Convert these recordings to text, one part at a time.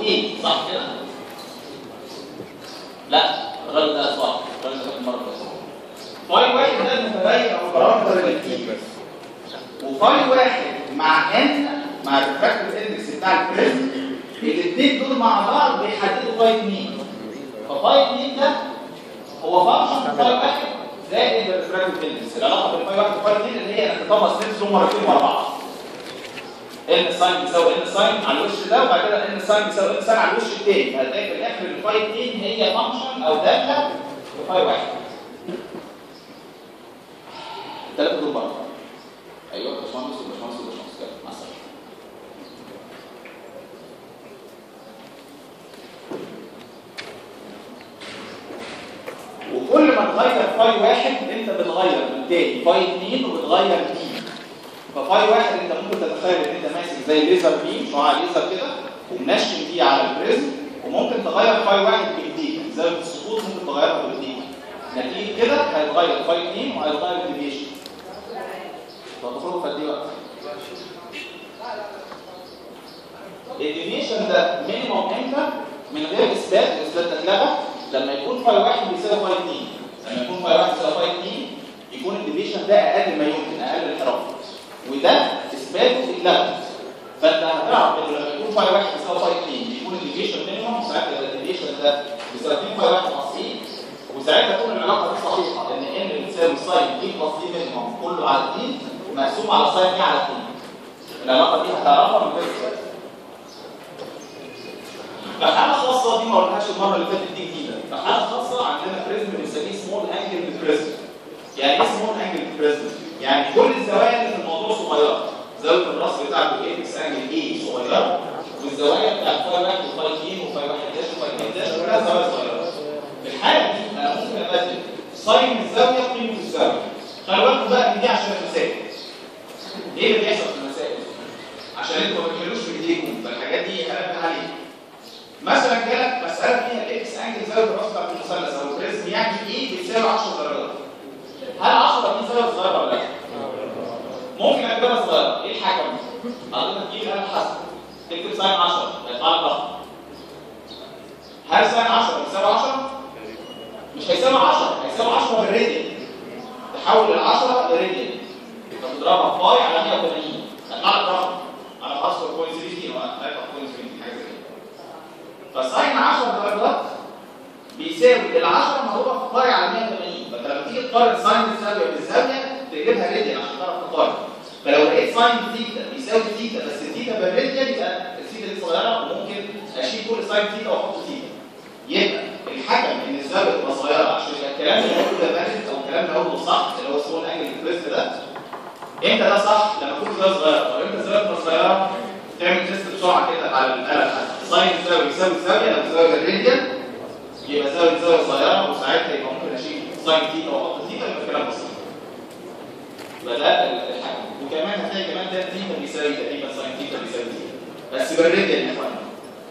8 صح كده؟ لا الراجل ده صح الراجل ده كان المره اللي فاتت فاي واحد ده المتغير او البارامتر اللي فيه وفاي واحد مع ان مع الريفراكتيف اندكس بتاع البريزم الاثنين دول مع بعض بيحددوا فاي 2 ففاي 2 ده هو فانكشن فاي واحد زائد الريفراكتيف اندكس العلاقه بين فاي واحد وفاي 2 اللي هي انك تطبق ستيبس دول مرتين ورا بعض ان ساين بيساوي ان ساين على الوش ده وبعد كده ان ساين بيساوي ان ساين على الوش الثاني هتلاقي في الاخر الفاي 2 هي فانكشن او داله لفاي واحد الثلاثه دول بره ايوه باشمهندس وباشمهندس وباشمهندس كده مع السلامه وكل ما تغير فاي واحد انت بتغير بالتالي فاي 2 وبتغير دي ففاي واحد انت ممكن تتخيل ان انت ماسك زي ليزر بيم شعاع ليزر كده ومنشن دي على البريزم وممكن تغير فاي واحد بايديك زي السقوط ممكن تغيرها بايديك نتيجه كده هيتغير فاي 2 وهيتغير الديفيشن طب المفروض في قد ايه وقت؟ الديفيشن ده مينيموم امتى من غير اثبات الاثبات ده اتلغى لما يكون فاي واحد بيساوي فاي 2 لما يكون فاي واحد بيساوي فاي 2 يكون الديفيشن ده اقل ما يمكن اقل الانحراف وده اثباته اتلغى فانت هتعرف ان لما يكون فاي واحد بيساوي فاي 2 يكون الديفيشن مينيموم ساعتها يبقى الديفيشن ده بيساوي 2 فاي واحد ناقص ايه وساعتها تكون العلاقه دي صحيحه ان ان بتساوي ساين دي بلس دي مينيموم كله على 2 مقسوم على ساين دي على 2 العلاقه دي هتعرفها من غير اثبات فحالة خاصة دي ما قلناهاش المرة اللي فاتت دي جديدة، فحالة خاصة عندنا بريزم بنسميه سمول انجل بريزم. يعني ايه سمول انجل بريزم؟ يعني كل الزوايا اللي في الموضوع صغيرة. زاوية الراس بتاعته ايه اكس انجل ايه صغيرة والزوايا بتاعت فاي واحد وفاي اثنين وفاي واحد داش وفاي اثنين داش كلها زوايا صغيرة. في الحالة دي انا ممكن ابدل ساين الزاوية قيمة الزاوية. خلي بالكم بقى ان دي عشان المسائل. ايه اللي بيحصل في المسائل؟ عشان انتوا ما بتحلوش بايديكم فالحاجات دي هنبه عليها. مثلا جالك مساله فيها الاكس انجل زاويه الراس بتاعت المثلث او البريزم يعني ايه بتساوي 10 درجات هل 10 دي زاويه صغيره ولا لا؟ ممكن اكتبها صغيره ايه الحكم؟ حضرتك تجيب الاله الحاسبه تكتب ساين 10 هيطلع لك رقم هل ساين 10 بيساوي 10 مش هيساوي 10 هيساوي 10 بالراديان تحول ال 10 لراديان فتضربها باي على 180 هيطلع لك رقم انا خلاص 0.33 ولا 3.33 حاجه زي كده فساين 10 درجات بيساوي ال 10 مضروبه في باي على 180 فانت لما تيجي تقارن ساين الزاويه بالزاويه تقلبها راديان عشان تعرف تقارن فلو لقيت ساين ثيتا بيساوي ثيتا بس الثيتا بالراديان يبقى الثيتا دي صغيره وممكن اشيل كل ساين ثيتا واحط ثيتا يبقى الحكم ان الزاويه تبقى صغيره عشان يبقى الكلام اللي هقوله ده فاليد او الكلام اللي هقوله صح اللي هو سمول انجل بريست ده امتى ده صح لما تكون الزاويه صغيره طب امتى الزاويه تبقى صغيره تعمل تيست بسرعه كده على الاله ساين الزاويه يساوي الزاويه لو الزاويه بالراديان يبقى زاويه زاويه صغيره وساعتها يبقى ممكن اشيل ساين ثيتا واحط ثيتا يبقى الكلام بسيط يبقى ده الحكم وكمان هتلاقي كمان ده ثيتا بيساوي تقريبا ساين ثيتا بيساوي ثيتا بس بالراديان يا اخوانا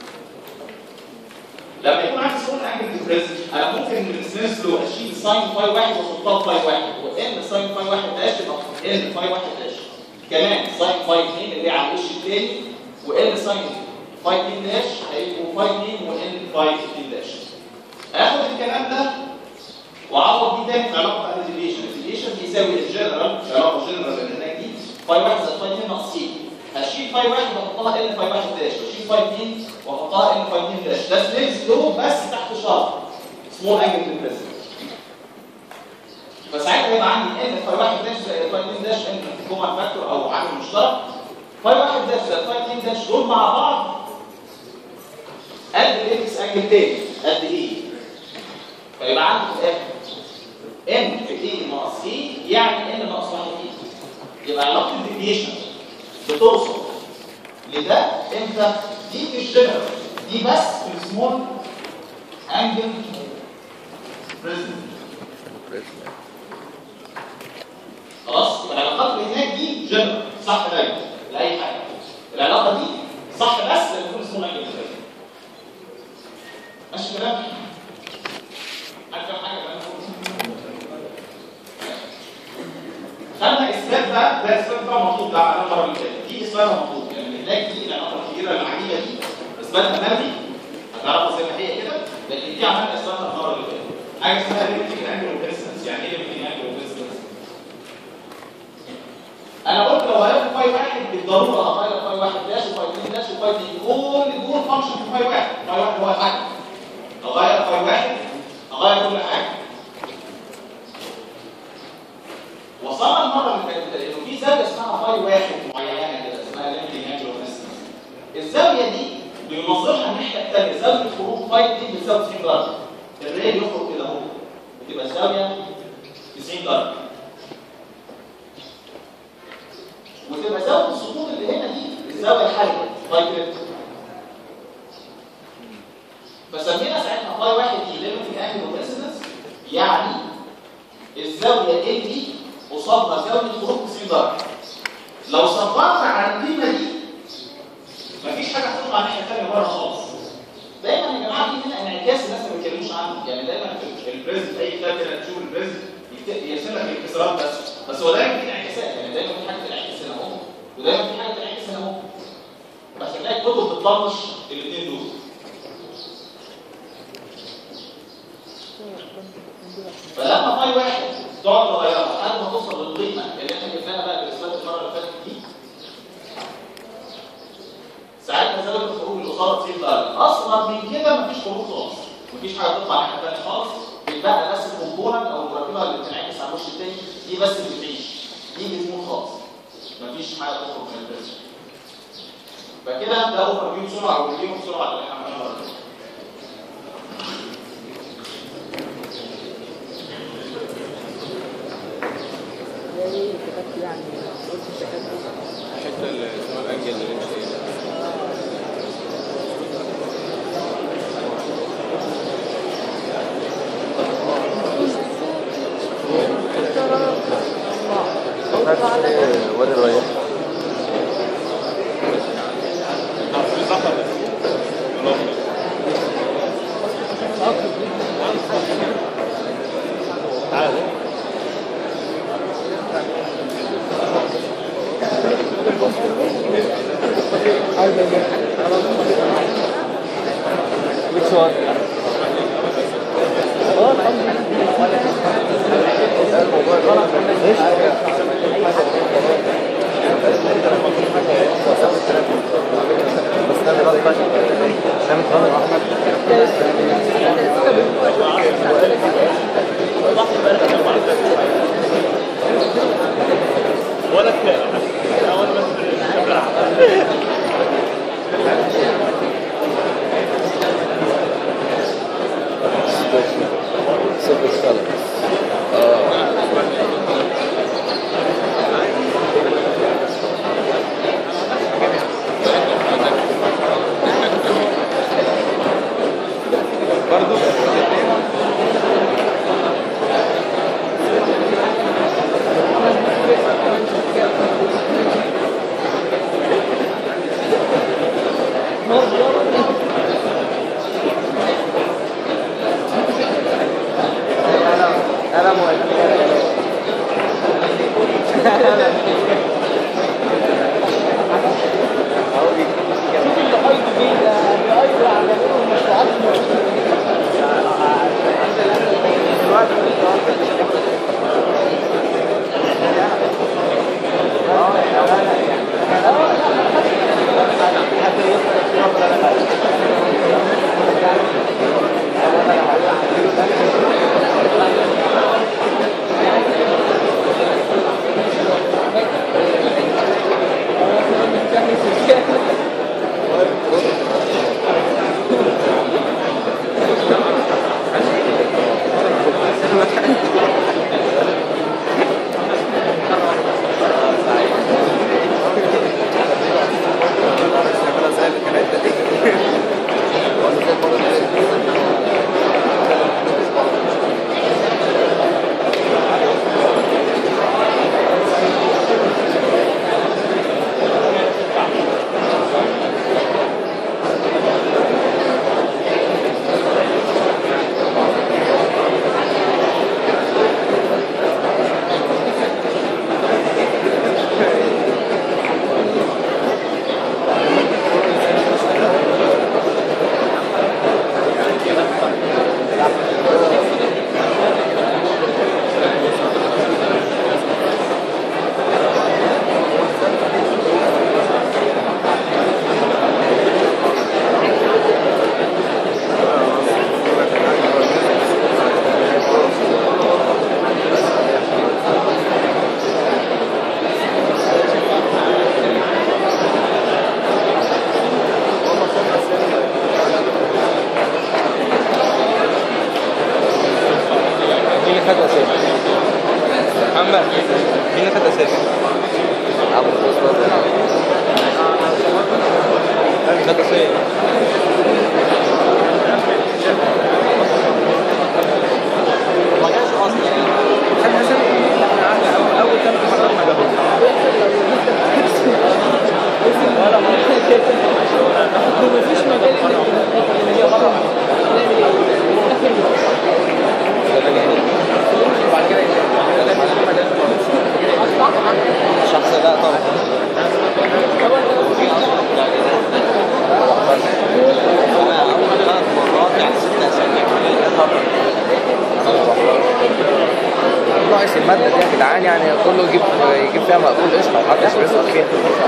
لما يكون عندي سمول انجل ديفرنس انا ممكن من السميث لو اشيل ساين فاي واحد واحطها فاي واحد وان ساين فاي واحد داش يبقى ان فاي واحد داش كمان ساين فاي 2 اللي هي على الوش الثاني وان ساين فاي 2 داش هيبقوا فاي 2 وان فاي 2 داش اخد الكلام ده واعوض دي تاني في علاقه بقى الديفيشن الديفيشن بيساوي الجنرال علاقه جنرال اللي هناك دي فاي واحد زائد فاي 2 ناقص ايه هشيل فاي واحد واحطها ان فاي واحد داش واشيل فاي 2 واحطها ان فاي 2 داش ده سليبس لو بس تحت شرط سمول انجل ديبريسن فساعتها يبقى عندي ان فاي واحد داش زائد فاي 2 داش ان كومن فاكتور او عامل مشترك فاي واحد داش زائد فاي 2 داش دول مع بعض قد الاكس انجل تاني قد ايه فيبقى عندي في الاخر ان في ايه ناقص ايه يعني ان ناقص 1 ايه يبقى علاقه الديفيشن بتوصل لده امتى دي في الجنرال دي بس في السمول انجل بريزم خلاص يبقى العلاقات اللي هناك دي جنرال صح دايما لاي حاجه العلاقه دي صح بس لما يكون سمول انجل بريزم ماشي كلام عارف كام حاجه بقى خدنا اثبات بقى ده اثبات بقى مطلوب ده عملناه المره اللي فاتت دي اثباتها مطلوب يعني هناك دي العلاقه الكبيره العجيبه دي اثباتها نفي دي عملنا اسمها المره اللي فاتت حاجه اسمها ليميتنج انجل ريزيستنس يعني ايه ليميتنج انجل ريزيستنس انا قلت لو هياخد فاي واحد بالضروره هغير فاي واحد داش وفاي اثنين داش وفاي دي كل دول فانكشن في فاي واحد فاي واحد هو حاجه اغير فاي واحد اغير كل حاجه وصلنا المره اللي فاتت انه في زاويه اسمها فاي واحد معينه كده اسمها ليميتنج انجل ريزيستنس الزاويه دي بينظرها الناحيه الثانيه زاويه خروج فاي دي بتساوي 90 درجه الري يخرج كده اهو بتبقى الزاويه 90 درجه وتبقى زاويه السقوط اللي هنا دي الزاويه الحاجه فاي كريت فسمينا ساعتها فاي واحد دي ليميتنج انجل ريزيستنس يعني الزاويه ال دي قصادها زاويه خروج 90 درجه لو صبرنا على القيمه دي مفيش حاجه هتطلع الناحيه الثانيه بره خالص دايما يا جماعه في هنا انعكاس الناس ما بيتكلموش عنه يعني دايما في البريزنت في اي كتاب كده تشوف البريزنت يرسم لك الانكسارات بس بس هو دايما في انعكاسات يعني دايما في حاجه تنعكس هنا اهو ودايما في حاجه تنعكس هنا اهو بس تلاقي الكتب بتطنش الاثنين دول فلما فاي واحد تقعد تغيرها لحد ما توصل للقيمه اللي احنا جبناها بقى بالاسباب المره اللي فاتت دي ساعتها زاويه الخروج اللي قصادها 90 درجه اصلا من كده مفيش خروج خالص مفيش حاجه تطلع ناحيه ثانيه خالص بيتبقى بس الكومبوننت او المركبه اللي بتنعكس على الوش الثاني دي بس اللي بتعيش دي بتموت خالص مفيش حاجه تخرج من البريزم فكده ده اوفر فيو بسرعه او ريفيو بسرعه اللي احنا عملناه المره اللي كتبت يعني قلت الشكاية الحته اللي اسمها الانجل اللي انت ايه وادي الريان Which one? Super colors. محمد مين اللي خد اسامي؟ عبد الرزاق خد اسامي ما جاش اصلا خد اسامي اول ثلاث مرات ما جابوش ولا مفيش مجال ان هي مره نعمل ايه؟ وبعد كده الشخص ده طبعا انا اول ثلاث مرات يعني ست اسابيع ناقص المادة دي يا جدعان يعني كله يجيب يجيب فيها مقبول قشطة محدش بيسقط فيها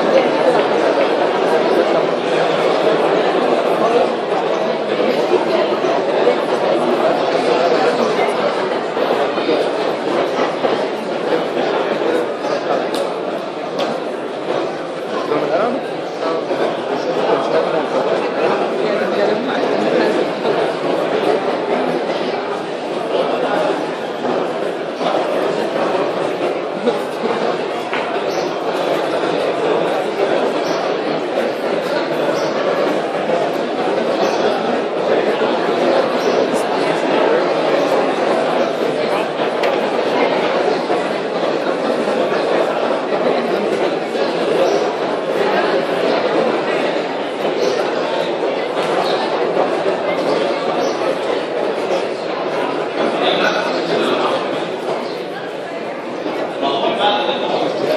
الموضوع فعلا اللي انت قلته.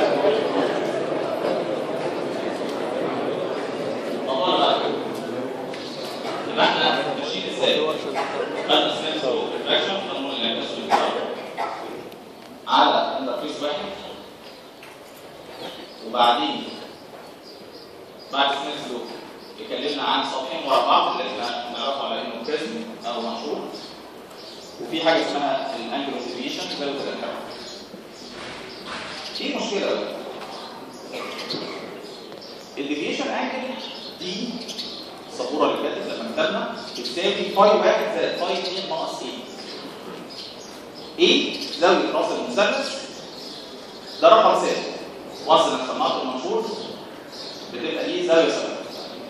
الموضوع بقى كده. يبقى احنا ماشيين ازاي؟ خدنا سنس ريفراكشن قانون الانعكاس والانتظار على انترفيس واحد وبعدين بعد سنس لوب اتكلمنا عن سطحين ورا بعض اللي احنا نعرفه على انه بريزم او منشور وفي حاجه اسمها الانجلو ديفيشن زاويه الانحراف ايه المشكله بقى؟ الديفيشن انجل دي السبوره اللي فاتت لما كتبنا بتساوي فاي واحد زائد فاي 2 ناقص ايه؟ ايه زاويه راس المثلث ده رقم ثابت وصل انك صنعت المنشور بتبقى ايه زاويه ثابته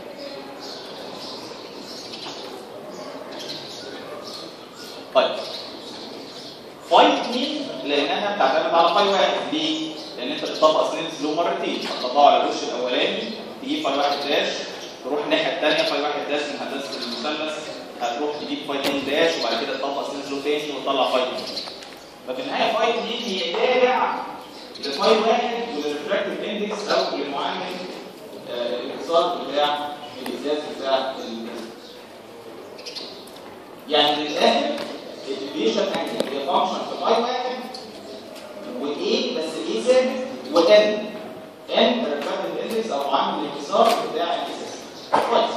طيب فاي 2 لانها بتعتمد على فاي واحد ليه؟ لان انت بتطبق سنين له مرتين هتطبقه على الوش الاولاني تجيب فاي واحد داش تروح الناحيه الثانيه فاي واحد داش من هندسه المثلث هتروح تجيب فاي 2 داش وبعد كده تطبق سنين له تاني وتطلع فاي 2 ففي النهايه فاي 2 هي تابع لفاي واحد وللريفراكتيف اندكس او لمعامل آه، الاتصال بتاع الازاز بتاع البريزم. يعني من الاخر الديفيشن انجل هي فانكشن في فاي واحد وايه بس ايه ثابت وان ان ريفراكتيف اندكس او معامل الانكسار بتاع الازاز كويس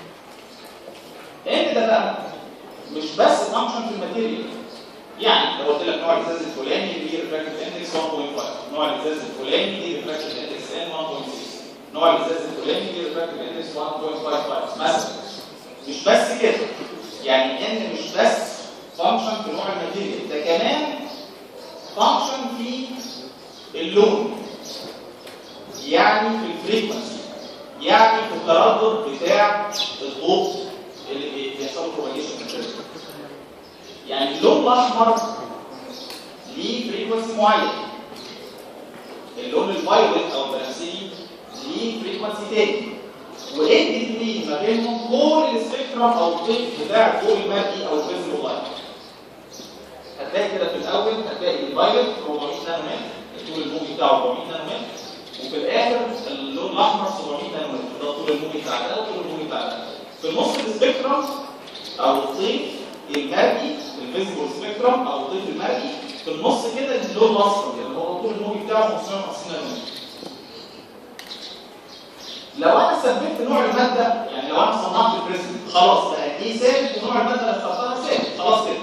ان ده بقى مش بس فانكشن في الماتيريال يعني لو قلت لك نوع الازاز الفلاني ليه ريفراكتيف اندكس 1.5 نوع الازاز الفلاني ليه ريفراكتيف اندكس ان 1.6 نوع الازاز الفلاني ليه ريفراكتيف اندكس 1.55 مثلا مش بس كده يعني ان مش بس فانكشن في نوع الماتيريال ده كمان فانكشن في اللون يعني في الفريكونسي يعني في التردد بتاع الضوء اللي بيحصل بروباجيشن يعني اللون الاحمر ليه فريكونسي معين اللون الفايولت او البنفسجي ليه فريكونسي تاني وايه الاثنين ما بينهم كل السبيكترم او الطيف بتاع الضوء المادي او الفيزيبل لايت هتلاقي كده في الاول هتلاقي الفايولت 400 نانومتر الطول الموجي بتاعه 400 نانومتر وفي الاخر اللون الاحمر 700 نانومتر ده الطول الموجي بتاع ده والطول الموجي بتاع ده في النص السبيكترم او الطيف المرئي الفيزيبل سبيكترم او الطيف المرئي في النص كده اللون الاصفر اللي هو الطول الموجي بتاعه 550 نانومتر لو انا ثبت نوع الماده يعني لو انا صنعت البريزم خلاص بقى دي ثابت ونوع الماده اللي اخترتها ثابت خلاص كده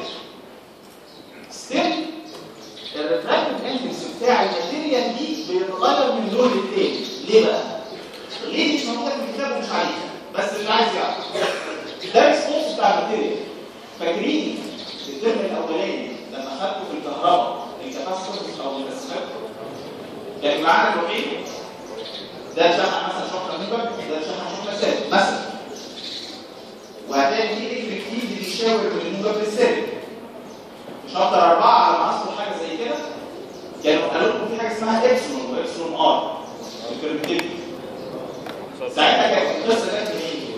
ستيل الريفراكتيف اندكس بتاع الماتيريال دي بيتغير من لون للتاني ليه بقى؟ ليه دي مش موجوده في الكتاب ومش عليها بس اللي عايز يعرف ده الريسبونس بتاع الماتيريال فاكرين الترم الاولاني لما خدته في الكهرباء الكاباسيتورز او المسافات لكن معانا الوحيد ده شحن مثلا شحنه موجب ده شحن شحنه سالب مثلا وهتلاقي في الكتريك فيلد بيشاور من الموجب للسالب مش اكتر اربعه على ما اذكر حاجه زي كده كانوا قالوا لكم في حاجه اسمها ابسلون وابسلون ار البرمتيف ساعتها كانت القصه جت منين؟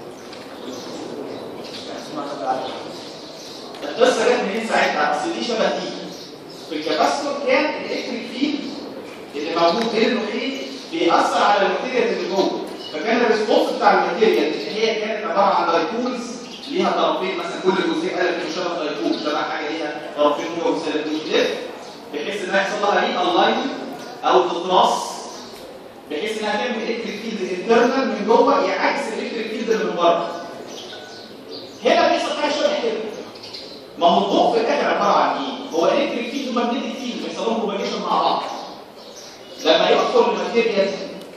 القصه جت منين ساعتها؟ اصل دي شبه دي في الكاباستور كان الالكتريك فيلد اللي موجود بين اللوحين بيأثر على الماتيريال اللي جوه فكان الريسبونس بتاع الماتيريال اللي هي كانت عباره عن دايبولز ليها طرفين مثلا كل جزئيه قلب شبه دايبول شبه حاجه ليها طرفين جوه وسالب وتلف بحيث انها يحصل لها ري الاينمنت او تتراص بحيث انها تعمل الكتريك فيلد انترنال من جوه يعكس الالكتريك فيلد اللي من بره هنا بيحصل حاجه شبه كده ما هو الضوء في الاخر عباره عن ايه؟ هو الكتريك فيلد ومagnetic فيلد بيحصل لهم بروباجيشن مع بعض لما يدخل الماتيريال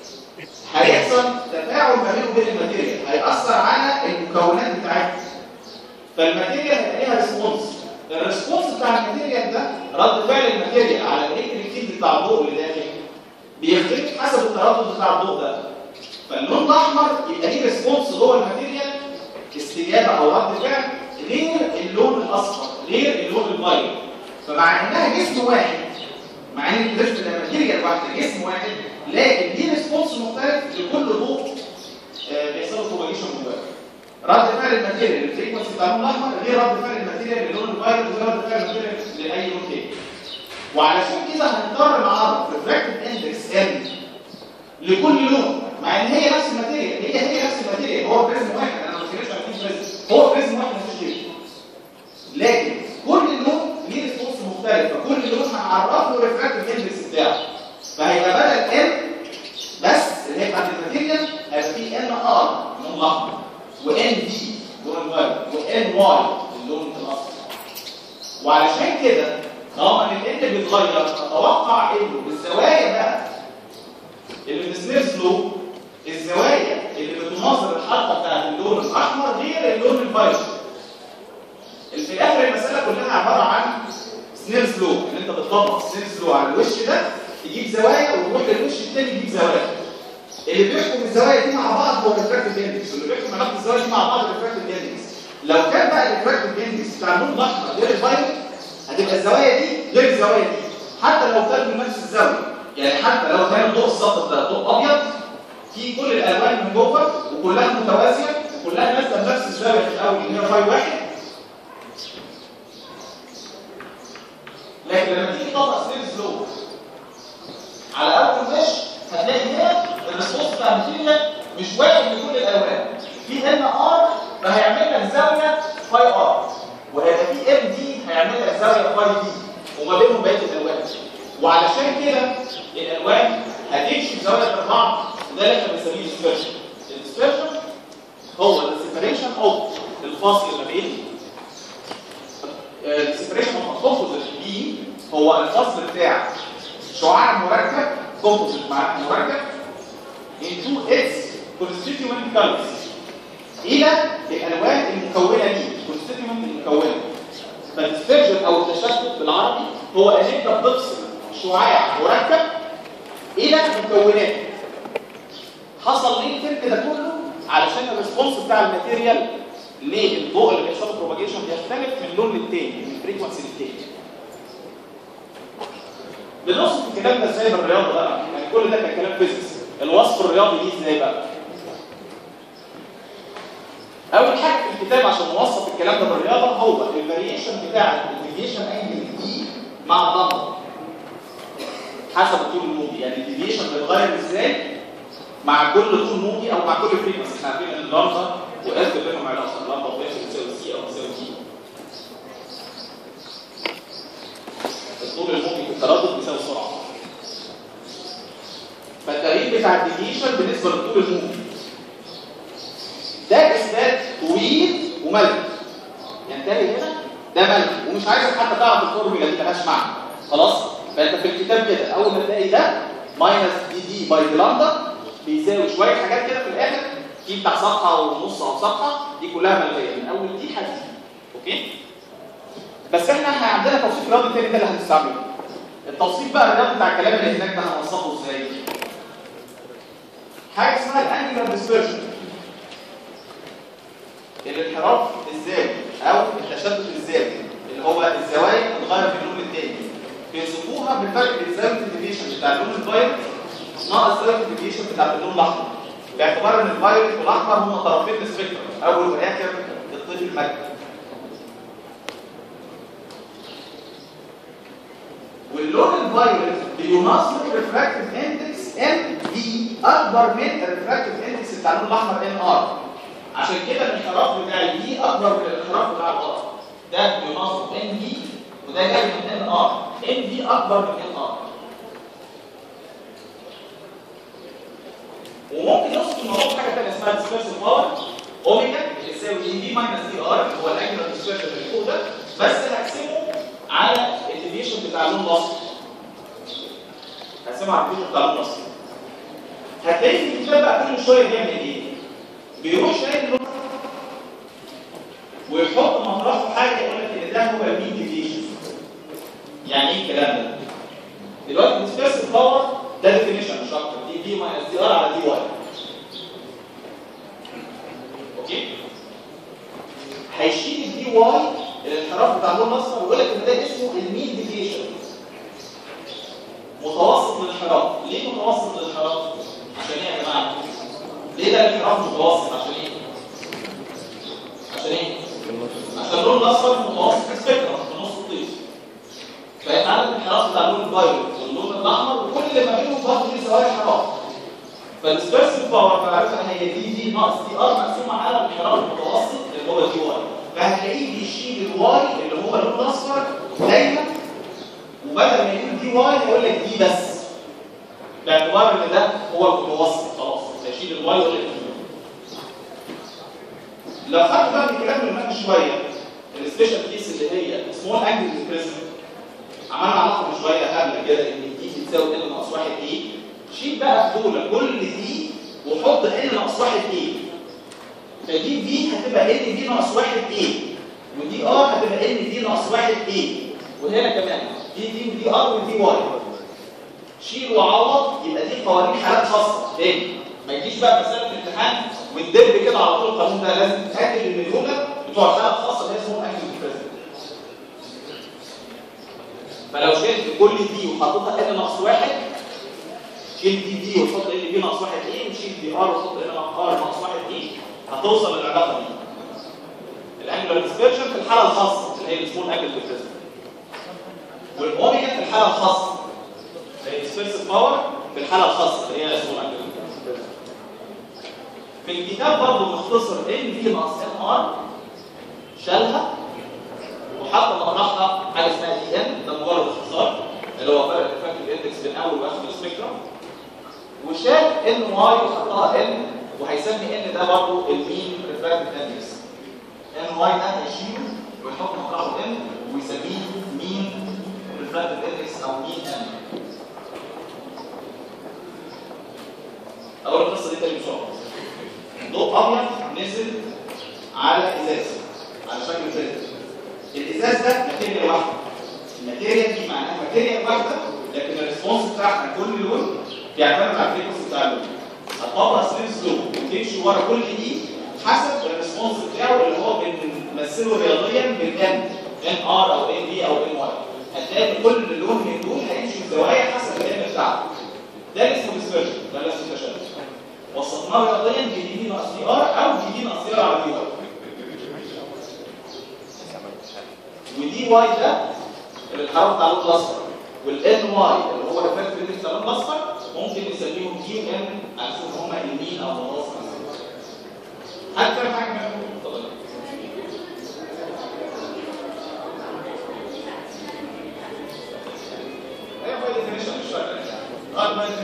هيحصل تفاعل ما بينه وبين الماتيريال هيأثر على المكونات بتاعتها فالماتيريال هيبقى ليها ريسبونس الريسبونس بتاع الماتيريال ده رد فعل الماتيريال على الالكتريك فيلد بتاع الضوء اللي داخل بيختلف حسب التردد بتاع الضوء ده فاللون الاحمر يبقى ليه ريسبونس جوه الماتيريال استجابه او رد فعل غير اللون الاصفر غير اللون الفايولت فمع انها جسم واحد مع ان الدرس ده ماتيريال واحده جسم واحد لكن ليه ريسبونس مختلف لكل ضوء آه، بيحصل له بروباجيشن جواه رد فعل الماتيريال الفريكونسي بتاع اللون الاحمر غير رد فعل الماتيريال للون الفايولت غير رد فعل الماتيريال لاي لون تاني وعلشان كده هنضطر نعرف ريفراكتيف اندكس ان لكل لون مع ان هي نفس الماتيريال هي هي نفس الماتيريال هو بريزم واحد انا ما بتكلمش على بريزم هو بريزم واحد مفيش غيره لكن كل لون ليه ريسبونس مختلف فكل لون هنعرف له ريفراكتيف اندكس بتاعه فهيبقى بدل ان بس اللي هي بتاعت الماتيريال هيبقى في ان ار اللون الاحمر وان دي اللون الوايت وان واي اللون الاصفر وعلشان كده طالما ان الان بيتغير اتوقع انه بالزوايا بقى اللي في سميث لو الزوايا اللي بتناظر الحلقه بتاعت اللون الاحمر غير اللون الفايولت اللي في الاخر المساله كلها عباره عن سنيرز لو ان انت بتطبق سنيرز لو على الوش ده تجيب زوايا وتروح للوش الثاني تجيب زوايا اللي بيحكم الزوايا دي مع بعض هو الريفراكتيف اندكس واللي بيحكم علاقه الزوايا دي مع بعض الريفراكتيف اندكس لو كان بقى الريفراكتيف اندكس بتاع اللون الاحمر غير الفايولت هتبقى الزوايا دي غير الزوايا دي حتى لو كانوا نفس الزاويه يعني حتى لو كان الضوء السطح ده ضوء ابيض في كل الالوان من جوه وكلها متوازيه وكلها نازله بنفس الزاويه في الاول اللي هي فاي واحد لكن لما تيجي تطبق سيريز لو على اول وش هتلاقي هنا الريسبونس بتاع الماتيريال مش واحد لكل الالوان في ان ار فهيعمل لك زاويه فاي ار وهيبقى في ام دي هيعمل لك زاويه فاي دي وما بينهم بقيه الالوان وعلشان كده الالوان هتمشي بزاويه غير بعض وده اللي احنا بنسميه ديسبرشن الديسبرشن هو السيبريشن اوف الفاصل ما بين السيبريشن اوف كومبوزيت بي هو الفصل بتاع شعاع مركب كومبوزيت مع مركب into its constituent colors الى الالوان المكونه ليه constituent المكونه فالديسبرجن او التشتت بالعربي هو ان انت بتفصل شعاع مركب الى مكونات حصل ليه الفرق ده كله علشان الريسبونس بتاع الماتيريال للضوء اللي بيحصل له بروباجيشن بيختلف من لون للتاني من فريكونسي للتاني بنوصف الكلام ده ازاي بالرياضه بقى يعني كل ده كان كلام فيزيكس الوصف الرياضي ليه ازاي بقى اول حاجه في الكتاب عشان نوصف الكلام ده بالرياضه هو الفاريشن بتاع الديفيشن انجل دي مع الضغط حسب الطول الموجي يعني الديفيشن بيتغير ازاي مع كل طول موجي او مع كل فريكونسي احنا عارفين ان اللامدا واس بينهم علاقه اللامدا واس بتساوي سي او بتساوي جي الطول الموجي في التردد بيساوي السرعه فالتغيير بتاع الديفيشن بالنسبه للطول الموجي ده اثبات طويل وملك ينتهي هنا ده ملك ومش عايزك حتى تعرف الفورمولا دي ملهاش معنى خلاص فانت في الكتاب كده اول ما تلاقي ده ماينس دي دي باي دي لامدا بيساوي شويه حاجات كده في الاخر دي بتاع صفحه ونص او صفحه دي كلها ملغيه من اول دي لحد دي اوكي بس احنا احنا عندنا توصيف رياضي تاني ده اللي هنستعمله التوصيف بقى الرياضي بتاع الكلام اللي هناك ده هنوصفه ازاي حاجه اسمها الانجلر ديسبرشن الانحراف الذاتي او التشتت الذاتي اللي هو الزوايا بتتغير في اللون التاني بيوصفوها بالفرق بين زاويه الديفيشن بتاع اللون الفايولت ناقص زاويه الديفيشن بتاع اللون الاحمر باعتبار ان الفايولت والاحمر هما طرفين السبيكترم اول واخر الطيف المادي واللون الفايولت بيناصر ريفراكتيف اندكس ام في اكبر من الريفراكتيف اندكس بتاع اللون الاحمر ان ار عشان كده الانحراف بتاع الفي اكبر من الانحراف بتاع الار ده بيناصر ان في وده جاي من ان ار ان في اكبر من ان ار وممكن نوصف الموضوع بحاجه ثانيه اسمها ديسبيرسيف باور اوميجا يساوي اي في ماينس دي ار هو الاجنال ديسبيرشن اللي فوق ده بس هقسمه على الديفيشن بتاع اللون الاصفر هقسمه على الديفيشن بتاع اللون الاصفر هتلاقي في الكتاب بقى كل شويه بيعمل ايه؟ بيروح شايل اللون ويحط مطرحه حاجه يقول لك ان ده هو المين ديفيشن يعني ايه الكلام ده؟ دلوقتي الديسبيرسيف باور ده ديفينيشن مش اكتر دي دي ماينس دي ار على دي واي اوكي هيشيل الدي واي الانحراف بتاع اللون الاصفر ويقول لك ان ده اسمه المين ديفيشن متوسط الانحراف ليه متوسط الانحراف عشان ايه يا جماعه ليه ده الانحراف متوسط عشان ايه عشان ايه عشان اللون الاصفر متوسط السبيكترم في نص الطيف فانت عندك الانحراف بتاع اللون الفايولت واللون الاحمر وكل ما بينهم برضه في زوايا انحراف فالسبيرسيف باور فعرفنا هي دي دي ناقص دي ار مقسومه على الانحراف المتوسط اللي هو دي واي فهتلاقيه بيشيل الواي اللي هو اللون الاصفر دايما وبدل ما يقول دي واي هيقول لك دي بس باعتبار ان ده هو المتوسط خلاص هيشيل الواي ويقول لك دي لو خدت بقى من الكلام اللي فات شويه السبيشال كيس اللي هي سمول انجل بريزم عملنا علاقه من شويه قبل كده ان دي بتساوي ال ناقص 1 ايه شيل بقى في دول كل دي وحط ال ناقص 1 ايه فدي دي هتبقى ال دي ناقص 1 ايه ودي ار هتبقى ال دي ناقص 1 ايه وهنا كمان دي دي ودي ار ودي واي شيل وعوض يبقى دي قوانين حالات خاصه تاني ما يجيش بقى مساله الامتحان وتدب كده على طول القانون ده لازم تتاكد ان الجمله بتوع حالات خاصه اللي هي اسمهم انجل بريزم فلو شلت كل دي وحطيتها ال ناقص واحد شيل دي دي وحط ال بي ناقص واحد ايه وشيل دي ار وحط ال ار ناقص واحد ايه هتوصل للعلاقه دي الانجلر ديسبيرشن في الحاله الخاصه اللي هي السمول انجل ديفرنس والاوميجا في الحاله الخاصه اللي هي الديسبيرسيف باور في الحاله الخاصه اللي هي السمول انجل ديفرنس في الكتاب برضه مختصر ان في ناقص ان ار شالها وحط مطرحها حاجه اسمها دي ان ده مجرد اختصار اللي هو فرق الريفراكتيف اندكس بين اول واخر السبيكترم وشال ان واي وحطها ان وهيسمي ان ده برضه المين ريفراكتيف اندكس ان واي ده هيشيله ويحط مطرحه ان ويسميه مين ريفراكتيف اندكس او مين ان اول القصه دي تاني بسرعه ضوء ابيض نزل على ازاز على شكل فلتر الازاز ده ماتيريال واحده الماتيريال دي معناها ماتيريال واحده لكن الريسبونس بتاعها كل لون بيعتمد على الفريكونسي بتاع اللون هتطبق سليم سلو وتمشي ورا كل دي حسب الريسبونس بتاعه اللي هو بنمثله رياضيا بالان ان ار او ان بي او ان واي هتلاقي كل لون من دول هيمشي بزوايا حسب الان بتاعته ده اللي اسمه ديسبرشن ده اللي اسمه تشابه وصفناه رياضيا بدي دي ناقص دي ار او دي دي ناقص دي ار على دي واي ودي واي ده اللي الحرف بتاع اللون الاصفر والان واي اللي هو الفرق بين اللون الاصفر ممكن نسميهم دي وان على اساس ان هم يمين او متوسط حد فاهم حاجه منهم؟ اتفضل ايه هو الديفينيشن مش فاهم غير ما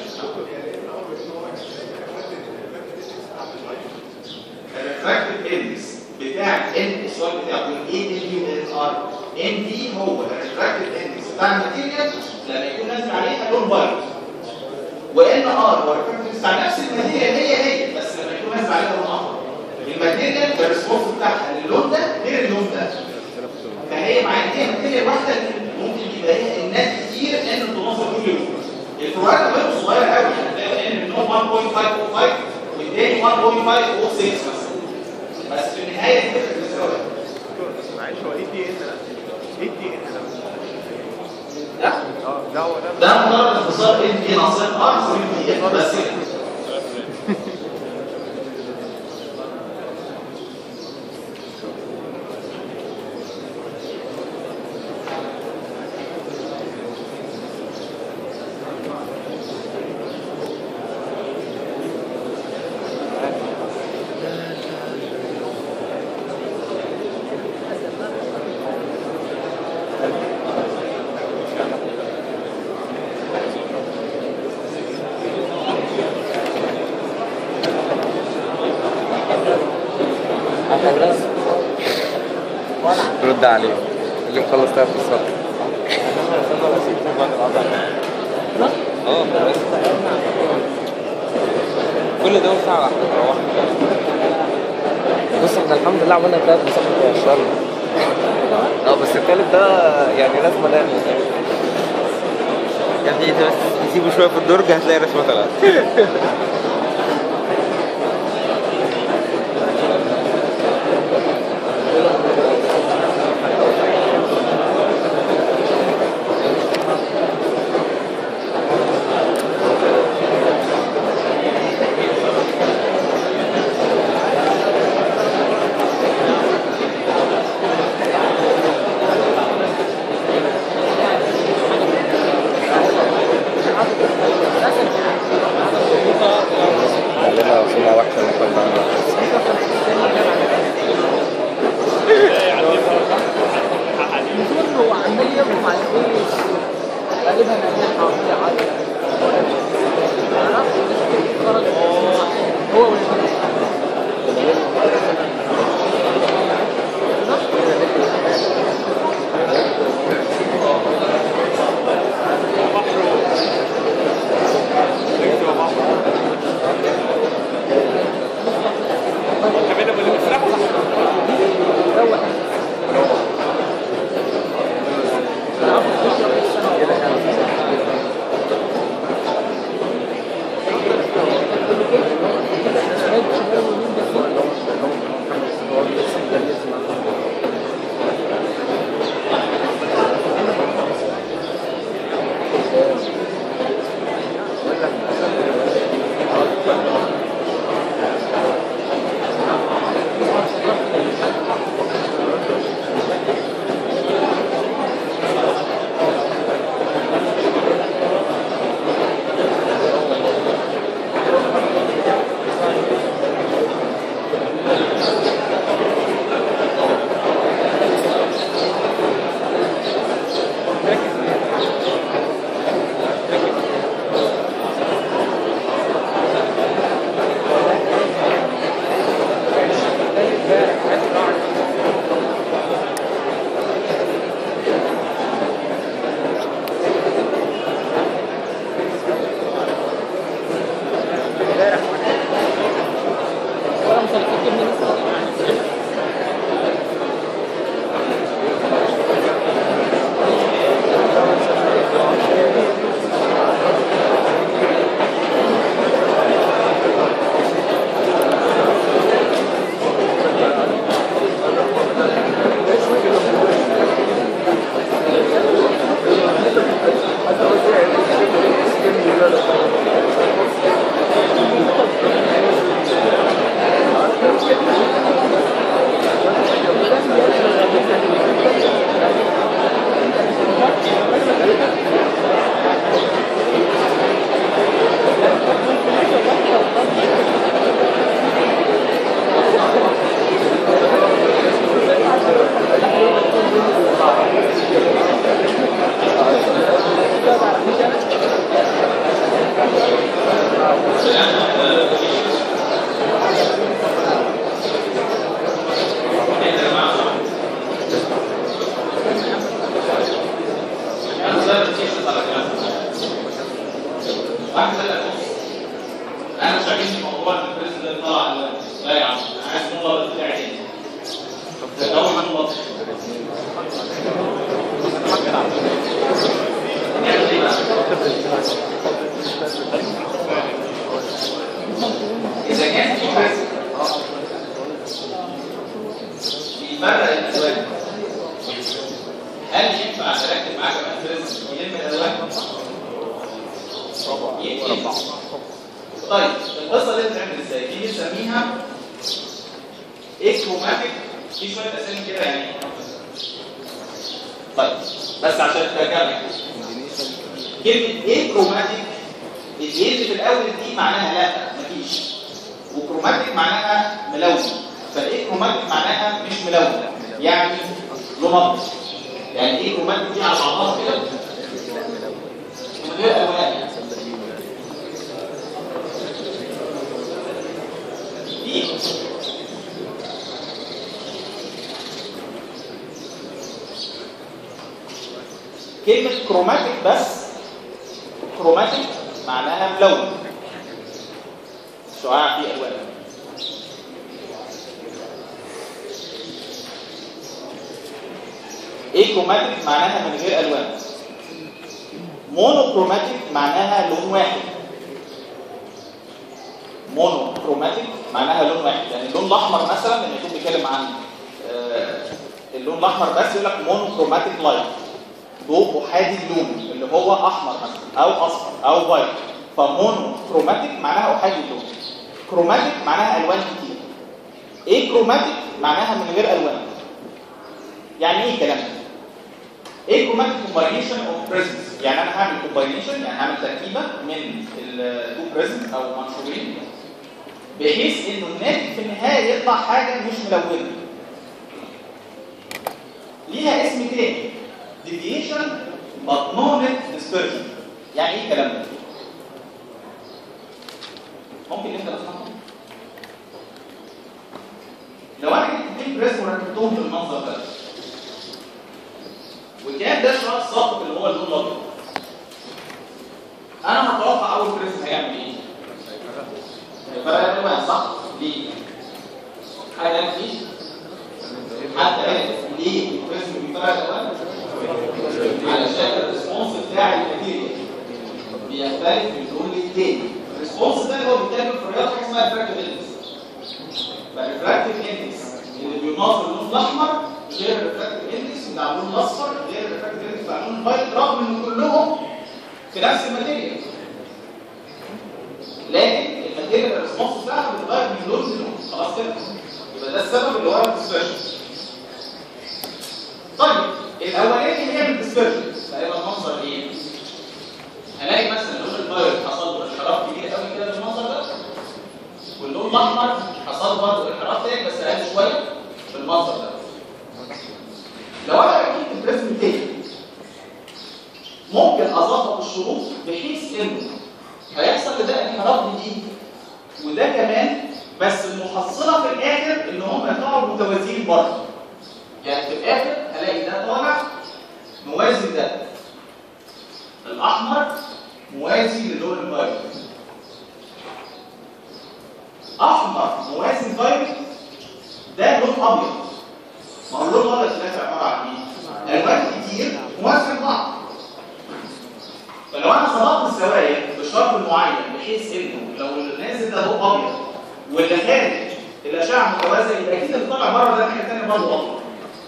الريفراكتيف اندكس بتاع ان السؤال بتاعه الاي ال يو ان ار ان دي هو الريفراكتيف اندكس بتاع الماتيريال لما يكون نازل عليها لون فايولت وان ار هو الريفراكتيف بتاع نفس الماتيريال هي هي بس لما يكون نازل عليها لون احمر الماتيريال الريسبونس بتاعها للون ده غير اللون ده فهي معايا هي ماتيريال واحده ممكن يبقى ليها الناس كتير 1.505 والتاني 1.506 مثلا بس في النهايه دي فكره الزوايا معلش هو ايه دي ان ده؟ ايه دي ان ده؟ لا اه ده هو ده ده مجرد اختصار ان دي ناقصين ار في دي بس كده هخلص رد عليه اللي مخلص تلات بالظبط اه بس كل ده ساعة واحدة روح بص احنا الحمد لله عملنا تلات بالظبط في الشهر اه بس التالت ده يعني لازم انام يا ابني انت بس تسيبه شوية في الدرج هتلاقي رسمة طلعت يفرق الالوان هل ينفع اركب معاه كمان بريزم يلم الالوان؟ ينفع طيب القصه دي بتعمل ازاي؟ دي بنسميها اكروماتيك في شويه اسامي كده يعني طيب بس عشان ترجمها كلمه ايه كروماتيك الايه اللي في الاول دي معناها لا مفيش وكروماتيك معناها ملون فالايه كروماتيك معناها مش ملون يعني لمبط يعني ايه كروماتيك دي على بعضها كده من غير الوان دي كلمة كروماتيك بس كروماتيك معناها ملون شعاع فيه ألوان ايه كروماتيك معناها من غير ألوان مونوكروماتيك معناها لون واحد مونوكروماتيك معناها لون واحد يعني اللون الأحمر مثلا لما يكون بيتكلم عن آه، اللون الأحمر بس يقول لك مونوكروماتيك لايت ضوء احادي اللون اللي هو احمر مثلا او اصفر او وايت فمونو كروماتيك معناها احادي اللون كروماتيك معناها الوان كتير ايه كروماتيك معناها من غير الوان يعني ايه الكلام ده ايه كروماتيك كومباينيشن اوف بريزمز يعني انا هعمل كومباينيشن يعني هعمل تركيبه من التو بريزمز او منشورين بحيث انه الناتج في النهايه يطلع حاجه مش ملونه ليها اسم تاني deviation but no net dispersion يعني ايه الكلام ده ممكن انت تفهمه لو انا جبت اثنين بريس وركبتهم في المنظر ده وكان ده شعاع الساقط اللي هو اللون الابيض انا هتوقع اول بريس هيعمل ايه هيفرق الالوان صح ليه حاجه مفيش حتى عرف ليه البريس بيفرق الالوان علشان الريسبونس بتاع الماتيريال بيختلف من لون للتاني الريسبونس ده اللي هو بيتكلم في الرياضه حاجه اسمها ريفراكتيف اندكس فالريفراكتيف اندكس اللي بيناظر اللون الاحمر غير الريفراكتيف اندكس بتاع اللون الاصفر غير الريفراكتيف اندكس بتاع اللون البيض رغم ان كلهم في نفس الماتيريال لكن الماتيريال الريسبونس بتاعها بيتغير من لون للون خلاص كده يبقى ده السبب اللي ورا الديسبرشن طيب الاولاني هي الديسبرشن هيبقى المنظر ايه هلاقي مثلا لون البيض حصل له انحراف كبير قوي كده بالمنظر ده واللون الاحمر حصل له برضه انحراف تاني بس اقل شويه بالمنظر ده لو انا ركبت البريزم تاني ممكن اظبط الشروط بحيث انه هيحصل لده انحراف جديد وده كمان بس المحصله في الاخر ان هم يطلعوا متوازيين برضه يعني في الاخر الاقي ده طالع موازي ده الاحمر موازي للون البيض احمر موازي بيض ده لون ابيض ما هو اللون الابيض ده عباره عن ايه الوان كتير موازي لبعض فلو انا ظبطت الزوايا بشرط معين بحيث انه لو اللي نازل ده ضوء ابيض واللي خارج الاشعه متوازيه يبقى اكيد اللي طالع بره ده الناحيه الثانيه برضه ابيض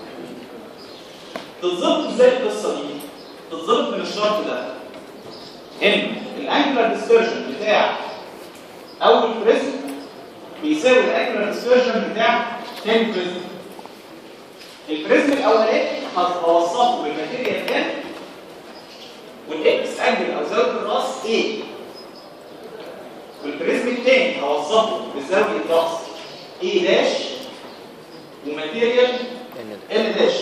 تتظبط ازاي القصه دي تتظبط من الشرط ده ان الانجلر ديسبرشن بتاع اول بريزم بيساوي الانجلر ديسبرشن بتاع ثاني بريزم البريزم الاولاني هوصفه بالماتيريال ده والاكس انجل او زاويه الراس A والبريزم الثاني هوصفه بزاويه راس A داش وماتيريال L داش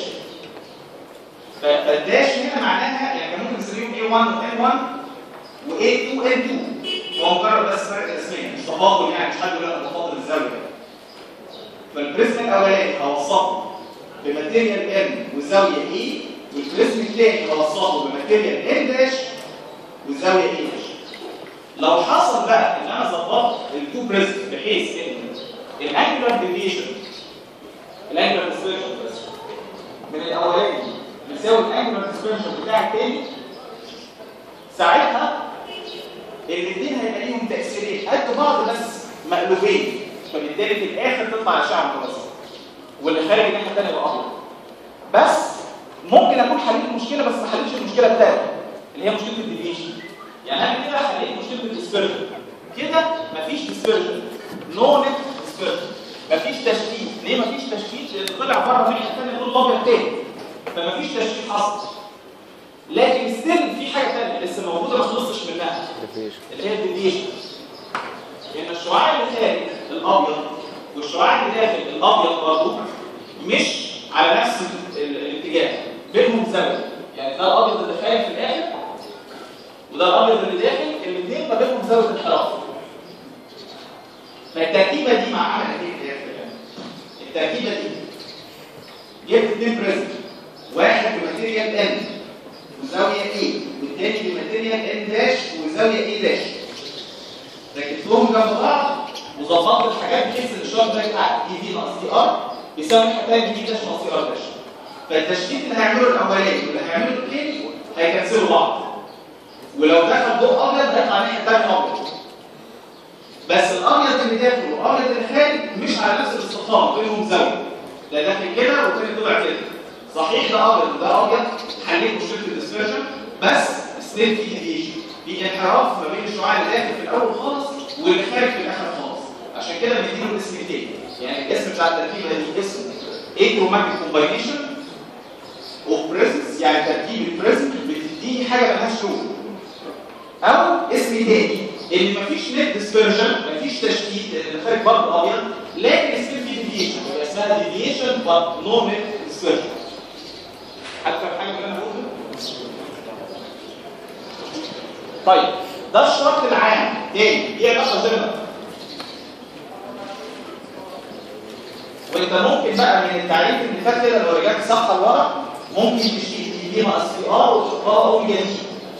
فالداش هنا معناها يعني كان ممكن نسميهم A1 و N1 و A2 و N2 هو مجرد بس فرق اسمين مش تفاضل يعني مش حد يقول لك تفاضل الزاويه فالبريزم الاولاني هوصفه بماتيريال N والزاويه E والبريزم الثاني هوصفه بماتيريال N داش والزاويه E داش لو حصل بقى ان انا ظبطت التو بريزم بحيث ان الانجلر ديفيشن الانجلر ديسبرشن بس من الاولاني يساوي الانجلر ديسبرشن بتاع الثاني ساعتها الاثنين هيبقى ليهم تاثيرين قد بعض بس مقلوبين فبالتالي في الاخر تطلع اشعه متوسطه واللي خارج الناحيه الثانيه يبقى ابيض بس ممكن اكون حليت المشكله بس ما حلتش المشكله الثانيه اللي هي مشكله الديفيشن يعني انا كده حليت مشكله الديسبرجن كده مفيش ديسبرجن نو نت ديسبرجن مفيش تشتيت ليه مفيش تشتيت لان طلع بره الناحيه الثانيه دول الابيض تاني فمفيش تشتيت حصل لكن ستيل في حاجه ثانيه لسه موجوده ما خلصتش منها اللي هي الديفيشن لان الشعاع اللي خارج الابيض والشعاع اللي داخل الابيض برضه مش على نفس ال- ال- الاتجاه بينهم زاويه يعني ده الابيض اللي خارج في الاخر وده الابيض اللي داخل الاثنين ما بينهم زاويه انحراف فالتركيبه دي مع عمل ايه في الاخر يعني؟ التركيبه دي جبت اثنين بريزم واحد بماتيريال ان وزاويه ايه والتاني بماتيريال ان داش وزاويه ايه داش ركبتهم جنب بعض وظبطت الحاجات بحيث ان الشرط ده يبقى دي في ناقص دي ار بيساوي الناحيه الثانيه دي داش ناقص دي ار داش فالتشتيت اللي هيعمله الاولاني واللي هيعمله الثاني هيكنسلوا بعض ولو دخل ضوء ابيض هيطلع الناحيه الثانيه ابيض بس الابيض اللي داخل والابيض اللي خارج مش على نفس الاستقامه بينهم زاويه ده داخل كده والتاني طلع كده صحيح ده ابيض وده ابيض حليت مشكله الديسبرشن بس ستيل في ديفيشن في انحراف ما بين الشعاع اللي داخل في الاول خالص واللي خارج في الاخر خالص عشان كده بنديله الاسم التاني يعني الاسم بتاع التركيبه دي اسم ايكروماتيك كومباينيشن اوف بريزمز يعني تركيب البريزم بتديني حاجه مالهاش لون او اسم تاني ان مفيش نت ديسبرجن مفيش تشتيت لان اللي خارج برضه ابيض لكن ستيل في ديفيشن يبقى اسمها ديفيشن بات نو نت ديسبرجن حد فاهم حاجه من اللي انا بقوله طيب ده الشرط العام تاني دي علاقه جنرال وانت ممكن بقى من التعريف اللي فات كده لو رجعت صفحه لورا ممكن تشيل دي دي ناقص دي ار وتحطها اوميجا دي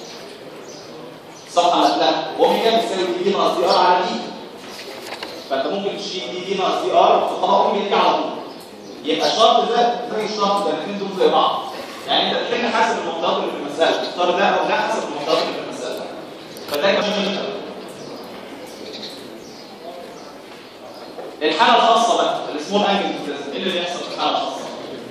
صفحه لا لا اوميجا بتساوي دي دي ناقص دي ار على دي فانت ممكن تشيل دي دي ناقص دي ار وتحطها اوميجا دي على طول يبقى الشرط ده زي الشرط ده الاثنين دول زي بعض يعني انت بتحل حسب المعطيات اللي في المساله تختار ده او ده حسب المعطيات اللي في المساله فده كمان الحاله الخاصه بقى السمول انجل ايه اللي بيحصل في الحاله الخاصه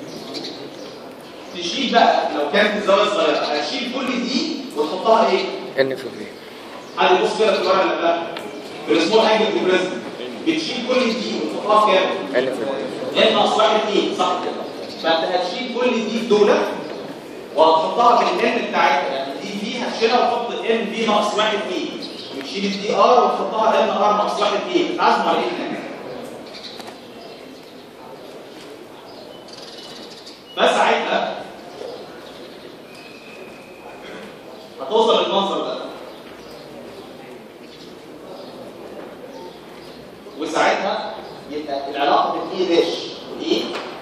تشيل بقى لو كانت الزاويه صغيره هتشيل كل دي وتحطها ايه ان في في حد يبص كده في الورقه اللي قبلها في السمول انجل ديبريزم بتشيل كل دي وتحطها في كام ان في في ان ناقص واحد ايه صح كده فانت هتشيل كل دي في دولة وهتحطها في الان بتاعتها يعني دي في هتشيلها وتحط ان في ناقص واحد ايه وتشيل الدي ار وتحطها ان ار ناقص واحد ايه بتعزم على ايه هناك فساعتها هتوصل للمنظر ده وساعتها يبقى العلاقه بين ايه داش وايه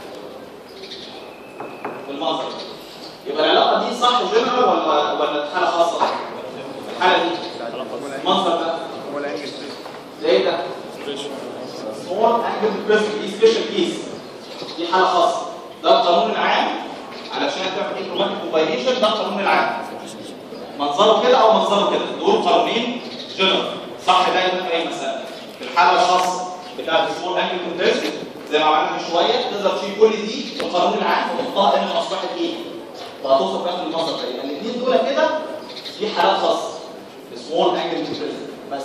بالمنظر ده. يبقى العلاقه دي صح جنرال ولا ولا حاله خاصه الحاله دي المنظر ده ولا انجل ده ايه ده سمول انجل بريزم دي سبيشال كيس دي حاله خاصه ده القانون العام علشان تعمل ايه كروماتيك كومباينيشن ده القانون العام منظره كده او منظره كده دول قانونين جنرال صح دايما في اي مساله في الحاله الخاصه بتاعت السمول انجل كومبريشن زي ما عملنا من شويه تقدر تشيل كل دي في القانون العام وتحطها ان ناقص واحد ايه وهتوصل في اخر المنظر ده يبقى الاثنين دول كده دي حالات خاصه سمول انجل كومبريشن بس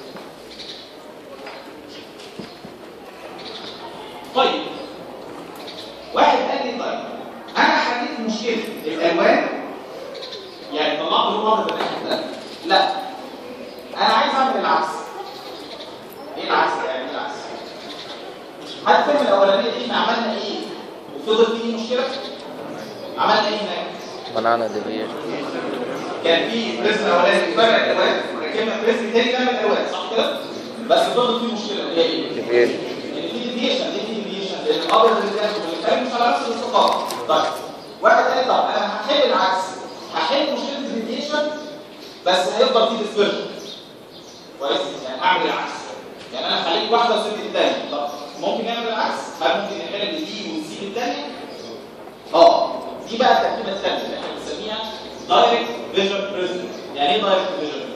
طيب واحد قال لي طيب انا حليت مشكله الالوان يعني طلعت له مره بالناحيه ده لا انا عايز اعمل العكس ايه العكس يعني ايه العكس حد فاهم الاولانيه دي احنا عملنا ايه وفضل فيه مشكله عملنا ايه هناك منعنا ديفيشن كان في بريزم اولاني فرق الالوان ركبنا بريزم تاني كامل الالوان صح كده بس فضل فيه مشكله اللي هي ايه ديفيشن يعني في ديفيشن ليه في ديفيشن لان الابيض اللي داخل والخارج مش على نفس الاستقامه طيب واحد قال لي طب انا هحل العكس هحل مشكله الديفيشن بس هيفضل فيه ديسبرجن كويس يعني هعمل العكس يعني انا خليت واحده وسبت الثانيه طب ممكن نعمل العكس هل ممكن نحل دي ونسيب الثانيه اه دي بقى التركيبه الثانيه اللي احنا بنسميها دايركت فيجن بريزم يعني ايه دايركت فيجن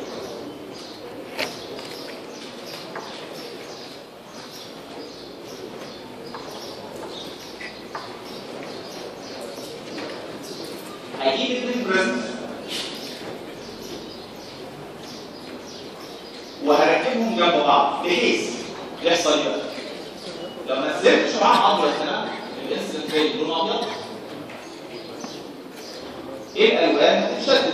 هجيب اثنين بريزمز وهركبهم جنب بعض بحيث يحصل ايه بقى؟ لو نزلت شعاع ابيض هنا الانسلنت ريت لون ابيض ايه الالوان هتتشدد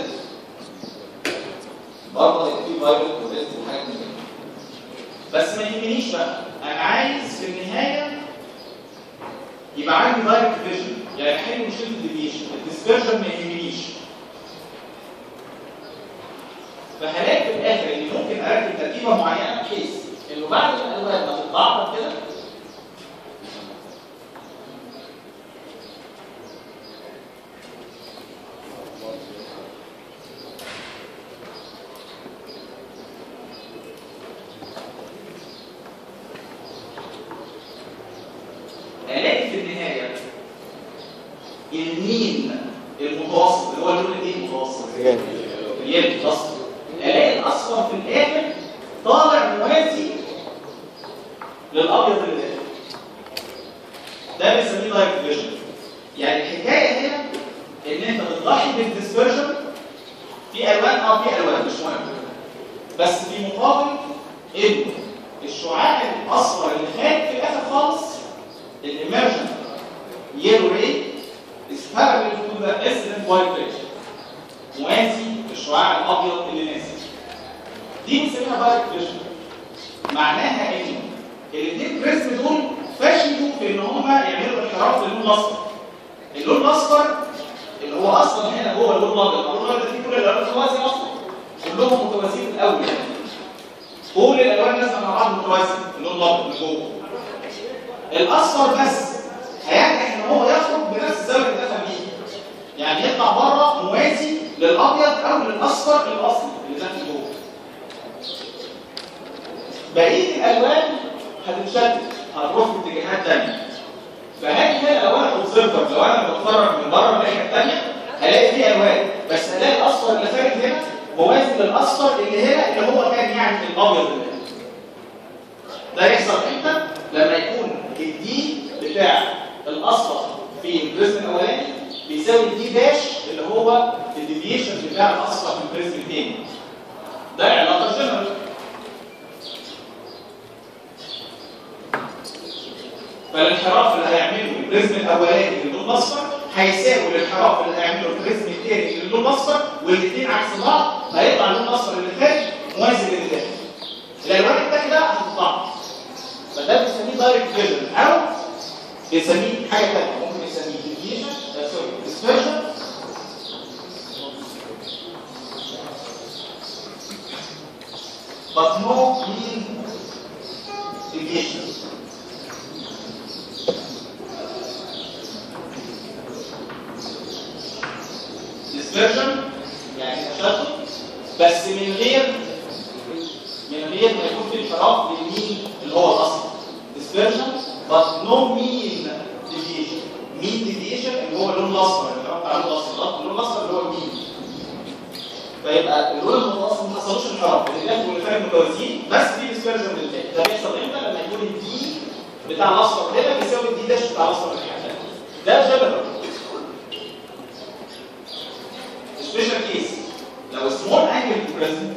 برضه هيبقى في فايروس وريست وحاجات من كده بس ما يهمنيش بقى انا عايز في النهايه يبقى عندي دايركت فيجن يعني احل مشكله الديفيشن الديسبرجن ما يهمنيش فهلاقي في الاخر ان ممكن اركب تركيبه معينه بحيث انه بعد الالوان ما تتضاعف كده الاقي في النهايه المين المتوسط اللي هو اللون الايه المتوسط اليد الاصفر الاقي الاصفر في الاخر طالع موازي للابيض اللي داخل ده بنسميه دايركت فيجن يعني الحكايه هنا ان انت بتضحي بالديسبرجن في الوان اه في الوان مش مهم بس في مقابل ان الشعاع الاصفر اللي خارج في الاخر خالص الاميرجن يلو ري is parallel to the incident white ray موازي للشعاع الابيض اللي نازل دي بنسميها دايركت فيجن معناها ان الاثنين بريزم دول فشلوا في ان هم يعملوا انحراف للون الاصفر اللون الاصفر اللي هو اصلا هنا جوه اللون الابيض اللون الابيض فيه كل الالوان متوازيه اصلا كلهم متوازيين الاول كل الالوان نازله مع بعض متوازيه اللون الابيض من جوه الاصفر بس هينجح ان هو يخرج بنفس الزاويه اللي دخل بيه يعني يطلع بره موازي للابيض او للاصفر الاصلي اللي داخل جوه بقيه الالوان هتتشتت هتروح في اتجاهات ثانيه فهاجي هنا لو انا اوبزرفر لو انا بتفرج من بره الناحيه الثانيه هلاقي فيه الوان بس هلاقي الاصفر اللي خارج هنا موازي للاصفر اللي هنا اللي هو كان يعني الابيض اللي هنا ده يحصل امتى لما يكون الدي بتاع الاصفر في البريزم الاولاني بيساوي الدي داش اللي هو الديفيشن بتاع الاصفر في البريزم الثاني ده علاقه جنرال فالانحراف اللي هيعمله البريزم الاولاني للون الاصفر هيساوي الانحراف اللي هيعمله البريزم الثاني للون الاصفر والاثنين عكس بعض هيطلع اللون الاصفر اللي خارج موازي للي داخل الالوان الداخله هتتضاعف فده بنسميه دايركت فيجن او بنسميه حاجه ثانيه ممكن نسميه ديفيشن سوري ديسبرجن but no mean deviation dispersion يعني تشتت بس من غير من غير ما يكون في انحراف للمين اللي هو الاصل dispersion but no mean deviation mean deviation اللي هو اللون الاصفر اللي بتاع اللون الاصفر اللون الاصفر اللي هو المين فيبقى اللون المتوسط ما حصلوش انحراف اللي داخل واللي خارج متوازيين بس في dispersion للتاني ده بيحصل امتى لما يكون الدي بتاع الاصفر هنا بيساوي الدي داش بتاع الاصفر هنا ده جنرال سبيشال كيس لو سمول انجل بريزنت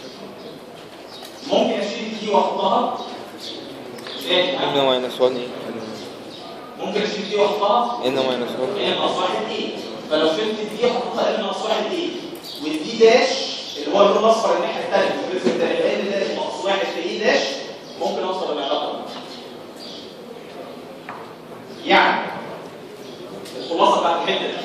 ممكن اشيل دي واحطها تاني ان ماينس 1 ايه ممكن اشيل دي واحطها ان ماينس 1 هي ناقص واحد دي فلو شلت دي هحطها ان ناقص واحد دي والدي داش اللي هو اللون الاصفر الناحيه الثانيه في الجزء الثاني يبقى ان داش ناقص واحد في اي داش ممكن اوصل للعلاقه دي. يعني الخلاصه بتاعت الحته دي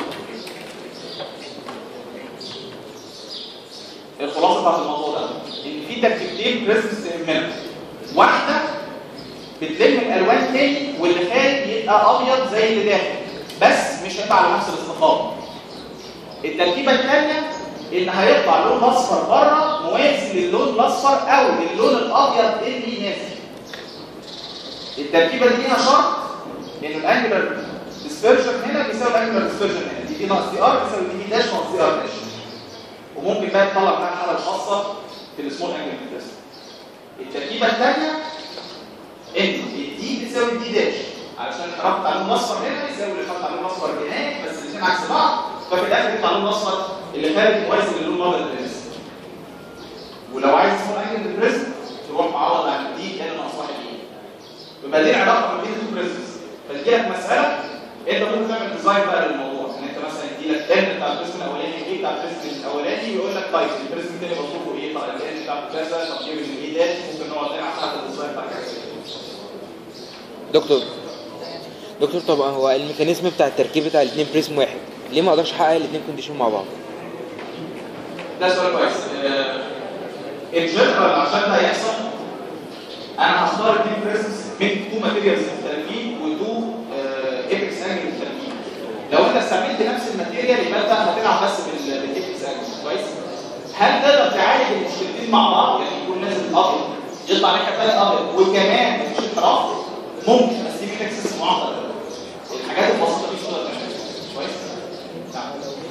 الخلاصه بتاعت الموضوع ده ان في تركيبتين بريزمز تهمنا واحده بتلم الالوان تاني واللي خارج يبقى ابيض زي اللي داخل بس مش هيطلع على نفس الاستقامه التركيبه الثانيه ان هيطلع لون اصفر بره موازي للون الاصفر او للون الابيض اللي نازل التركيبه دي فيها شرط ان الانجلر ديسبرجن هنا بيساوي الانجلر ديسبرجن هنا دي دي ناقص دي ار بيساوي دي داش ناقص دي ار داش وممكن بقى تطلع معاها الحاله الخاصه في السمول انجل تيست التركيبه الثانيه ان الدي بتساوي الدي داش علشان الخط بتاع اللون الاصفر هنا يساوي الخط بتاع اللون الاصفر هناك بس الاثنين عكس بعض ففي الاخر يطلع لون اصفر اللي خارج موازي للون الابيض اللي لسه ولو عايز سمول انجل بريزم تروح معوض عن دي كان ناقص واحد ايه يبقى دي العلاقه ما بين التو بريزمز فتجي لك مساله انت ممكن تعمل ديزاين بقى للموضوع ان انت مثلا يدي لك ان بتاع البريزم الاولاني ايه بتاع البريزم الاولاني ويقول لك طيب البريزم الثاني مطلوبه ايه طيب الان بتاع كذا طب جيب من ايه ده ممكن نقعد نلعب حتى الديزاين بتاع كذا دكتور دكتور طبعا هو الميكانيزم بتاع التركيب بتاع الاثنين بريزم واحد ليه ما اقدرش احقق الاثنين كونديشن مع بعض ده سؤال كويس الجنرال عشان ده يحصل انا هختار اثنين بريزمز من تو ماتيريالز مختلفين وتو ايبكس انجل مختلفين لو انت استعملت نفس الماتيريال يبقى انت هتلعب بس بال- بالايبكس انجل كويس هل تقدر تعالج المشكلتين مع بعض يعني يكون نازل ابيض يطلع ناحيه الثانيه ابيض وكمان مفيش انحراف ممكن بس دي محتاج سيستم معقد الحاجات البسيطه دي تقدر تعملها كويس نعم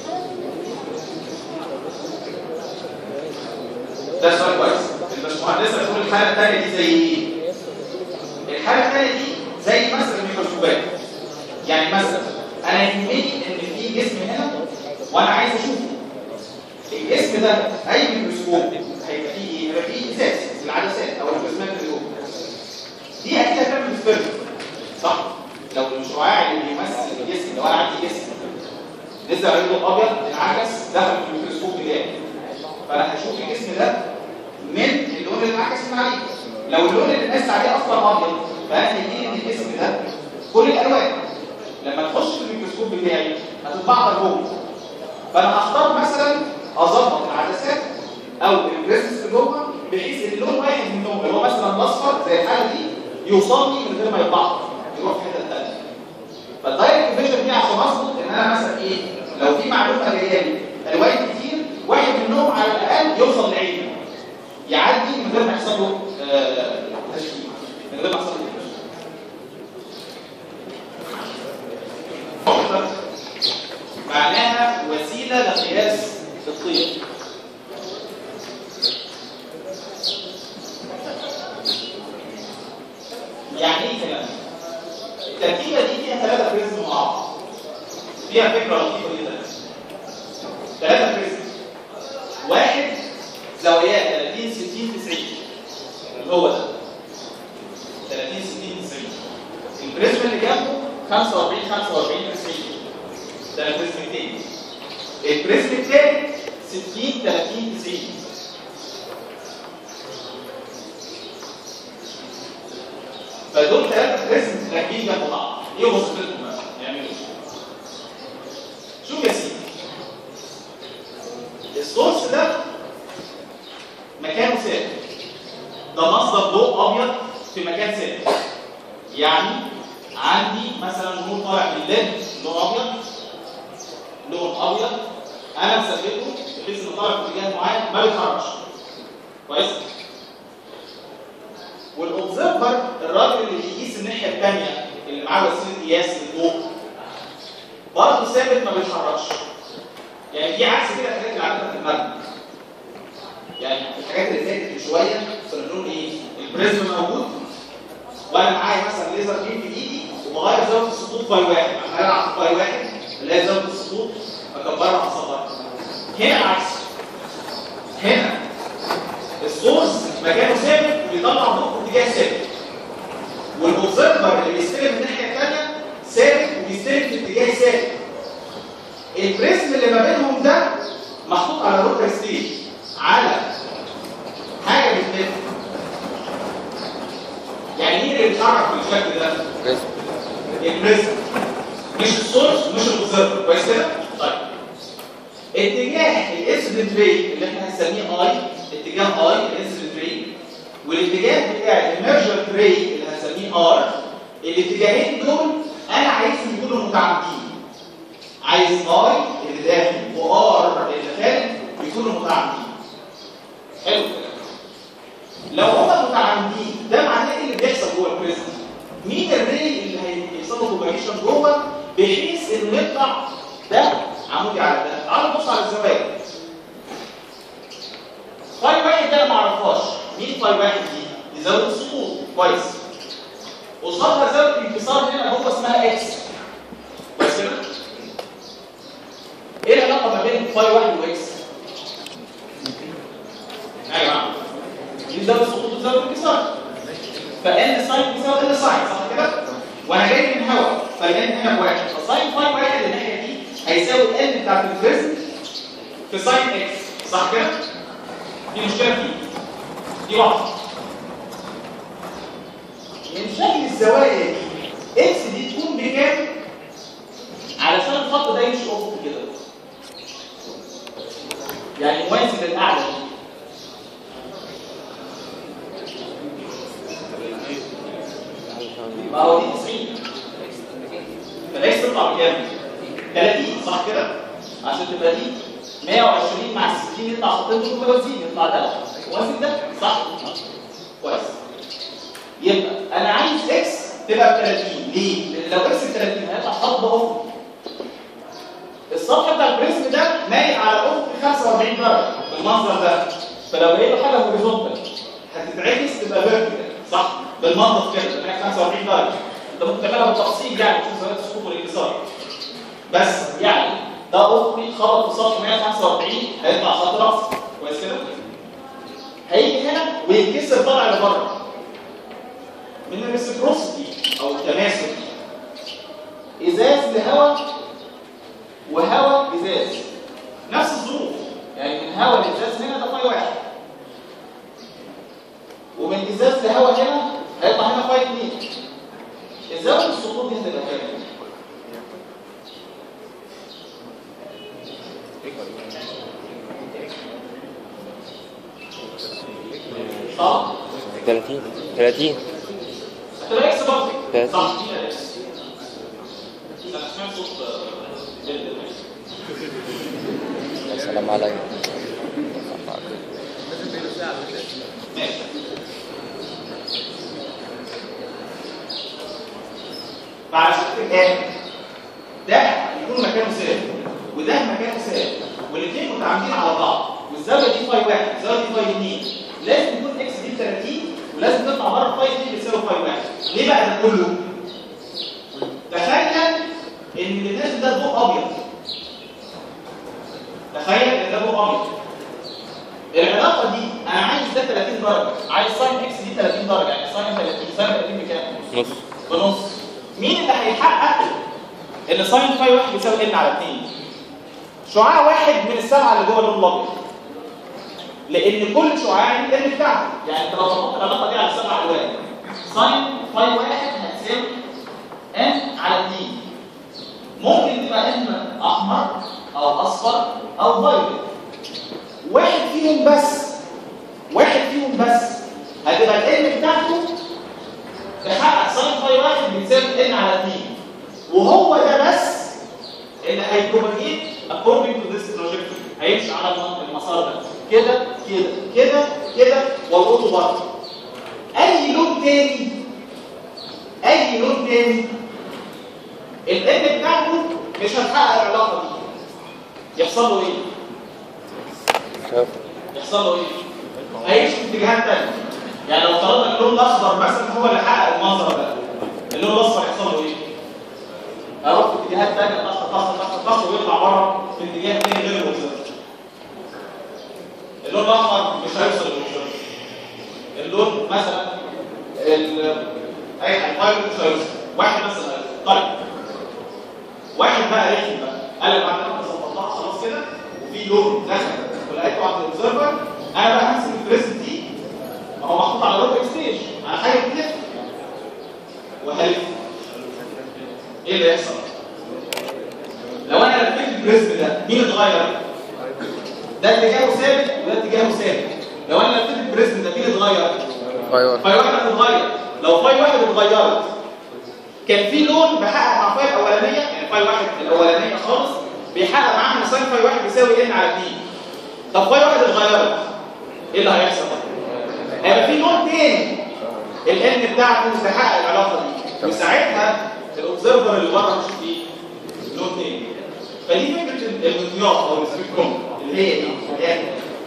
ده سؤال كويس الباشمهندسه بتقول الحاله الثانيه دي زي ايه؟ الحاله الثانيه دي زي مثلا الميكروسكوبات يعني مثلا انا يهمني ان في جسم هنا وانا عايز اشوفه الجسم ده اي ميكروسكوب هيبقى فيه ايه؟ هيبقى فيه ازاز العدسات او الجسمات اللي جوه دي اكيد هتعمل سبيرم صح؟ لو الشعاع اللي بيمثل الجسم لو انا عندي جسم نزل عليه ضوء ابيض انعكس دخل في الميكروسكوب بتاعي فانا هشوف الجسم ده من اللون اللي انعكس من عليه لو اللون اللي نازل عليه اصلا ابيض فانا هيجي لي الجسم ده كل الالوان لما تخش في الميكروسكوب بتاعي هتتبعضر جوه فانا هختار مثلا اظبط العدسات او البريسس اللي جوه بحيث ان اللون واحد منهم اللي هو مثلا الاصفر زي الحاله دي يوصلني من غير ما يتبعضر يروح في حته ثانيه فالدايركت فيجن دي عشان اظبط ان انا مثلا ايه لو في معلومه جايه لي الوان كتير واحد منهم على الاقل يوصل لعيني يعدي من غير ما يحصل له آه، تشكيل من غير ما يحصل له تشكيل معناها وسيله لقياس الطير يعني ايه كلام التركيبه دي فيها ثلاثه بريزم مع بعض فيها فكره لطيفه جدا ثلاثه بريزم واحد زواياه 30 60 90 اللي هو ده 30 60 90 البريزم اللي جنبه 45 45 90 ده البريزم الثاني البريزم الثالث 60 30 90 فدول ثلاثه بريزم راكبين جنب بعض ايه وظيفتهم بقى؟ يعملوا ايه؟ شوف يا سيدي السورس ده مكانه ثابت ده مصدر ضوء ابيض في مكان ثابت يعني عندي مثلا نور طالع من الليد لون ابيض لون ابيض انا مثبته بحيث انه طالع في اتجاه معين ما بيتحركش كويس والاوبزرفر الراجل اللي بيقيس الناحيه الثانيه اللي معاه وسيله قياس للضوء برضه ثابت ما بيتحركش يعني دي عكس كده الحاجات اللي عندنا في المبنى يعني الحاجات اللي فاتت من شويه كنا بنقول ايه البريزم موجود وانا معايا مثلا ليزر بيم في ايدي وبغير زاويه السقوط باي واحد انا هلعب في باي واحد اللي هي زاويه السقوط اكبرها اصغرها هنا عكس هنا السورس مكانه ثابت وبيطلع ضوء في اتجاه ثابت والاوبزرفر اللي بيستلم الناحيه الثانيه ثابت وبيستلم في اتجاه ثابت البريزم اللي ما بينهم ده محطوط على روتر ستيج على حاجه بتلف يعني مين اللي بيتحرك بالشكل ده؟ بريزم البريزم مش السورس ومش الاوبزرفر كويس كده؟ طيب اتجاه الانسيدنت ري اللي احنا هنسميه اي اتجاه اي الانسيدنت ري والاتجاه بتاع الميرجر ري اللي هنسميه ار الاتجاهين دول انا عايزهم يكونوا متعامدين عايز اي اللي داخل وار اللي خارج يكونوا متعامدين حلو الكلام لو هما متعامدين ده معناه ايه اللي بيحصل جوه البريزم مين الري اللي هيحصل له كومبريشن جوه بحيث انه يطلع ده عمودي على ده تعالوا نبص على الزوايا فاي واحد ده انا ما اعرفهاش مين فاي واحد دي؟ دي زاويه السقوط كويس قصادها زاويه الانكسار هنا هو اسمها اكس بس كده ايه فاي واحد واكس يا جماعه دي زاويه السقوط وزاويه الانكسار فان ساين بيساوي ان ساين صح كده وانا جاي من هواء فجاي من هنا بواحد فساين فاي واحد الناحيه دي هيساوي ان بتاعت البريزم في ساين اكس صح كده دي مشكله فيه دي واحده من شكل الزوايا دي اكس دي تكون بكام علشان الخط ده يمشي افق كده يعني موازي للاعلى دي ما هو دي 90 فالاكس تطلع بكام 30 صح كده عشان تبقى دي 120 مع 60 يطلع خطين دول متوازيين يطلع ده موازي ده صح كويس يبقى انا عايز اكس تبقى ب 30 ليه؟ لان لو اكس ب 30 هيطلع خط افق السطح بتاع البريزم ده مايل على افق 45 درجه بالمنظر ده فلو لقيت له حاجه هوريزونتال هتتعكس تبقى فيرتيكال صح؟ بالمنظر كده تبقى 45 درجه انت ممكن تعملها بالتفصيل يعني تشوف زاويه السقوط والانكسار بس يعني ده افقي خبط في سطح 145 هيطلع خط راس كويس كده؟ هيجي هنا ويتكسر طالع لبره من الريسبروسيتي او التماسك ازاز لهواء وهواء ازاز نفس الظروف يعني من هواء لازاز هنا ده فاي واحد ومن ازاز لهواء هنا هيطلع هنا فاي اثنين الزاويه السقوط دي هتبقى كام؟ صح؟ 30 30 هتبقى اكس برضه ثلاثين. صح دي اكس انا سمعت صوت آه، جلد المايك. السلام عليكم ماشي فعشان كده ده يكون مكانه ثابت وده مكانه ثابت والاثنين متعامدين على بعض والزاويه دي فاي واحد والزاويه دي فاي اثنين لازم يكون اكس دي 30 ولازم تطلع بره فاي اثنين بتساوي فاي واحد ليه بقى ده كله؟ تخيل ان اللي نازل ده ضوء ابيض تخيل ان ده ضوء ابيض العلاقه دي انا عايز ده 30 درجه عايز ساين اكس دي 30 درجه يعني ساين 30 ساين 30 بكام؟ نص بنص مين اللي هيحقق ان ساين فاي واحد يساوي ان على 2 شعاع واحد من السبعه اللي جوه اللون الابيض لان كل شعاع ليه الان بتاعته يعني انت لو طبقت العلاقه دي على سبع الوان ساين فاي واحد هتساوي ان على 2 ممكن تبقى اما احمر او اصفر او فايولت واحد فيهم بس واحد فيهم بس هتبقى الان بتاعته تحقق ساين فاي واحد بتساوي ان على 2 وهو ده بس اللي هيبروباجيت according to this trajectory هيمشي على الم- المسار ده كده كده كده كده واربطه بره اي لون تاني اي لون تاني الان بتاعته مش هتحقق العلاقه دي يحصل له ايه؟ شاف يحصل له ايه؟ هيمشي في اتجاهات تانية يعني لو افترضنا اللون الاخضر مثلا هو اللي حقق المنظر ده اللون الاصفر يحصل له ايه؟ هيروح في اتجاهات تانية طخ طخ طخ طخ ويطلع بره في اتجاه تاني غير المبصر اللون الاحمر مش هيوصل للمبصر اللون مثلا ال- اي حاجه الفايروس مش هيوصل واحد بس اللي هيوصل طيب واحد بقى رخم بقى قال لك بعد ما انت ظبطتها خلاص كده وفي لون دخل ولقيته عند الاوبزرفر انا بقى همسك البريزم دي ما هو محطوط على روك ستيج على حاجه بتلف وهلف ايه اللي يحصل؟ لو انا لفيت البريزم ده مين اتغير؟ ده اتجاهه ثابت وده اتجاهه ثابت لو انا لفيت البريزم ده مين اتغير؟ ايوه فاي واحد اتغير لو فاي واحد اتغيرت كان في لون بحقق مع فاي الاولانيه يعني فاي واحد الاولانيه خالص بيحقق معاها ان ساين فاي واحد بيساوي ان على 2 طب فاي واحد اتغيرت ايه اللي هيحصل هيبقى في لون تاني الان بتاعته تحقق العلاقه دي وساعتها الاوبزرفر اللي بره مش فيه لون تاني فدي فكره المنياط او السبيكتروم اللي هي دي اللي هي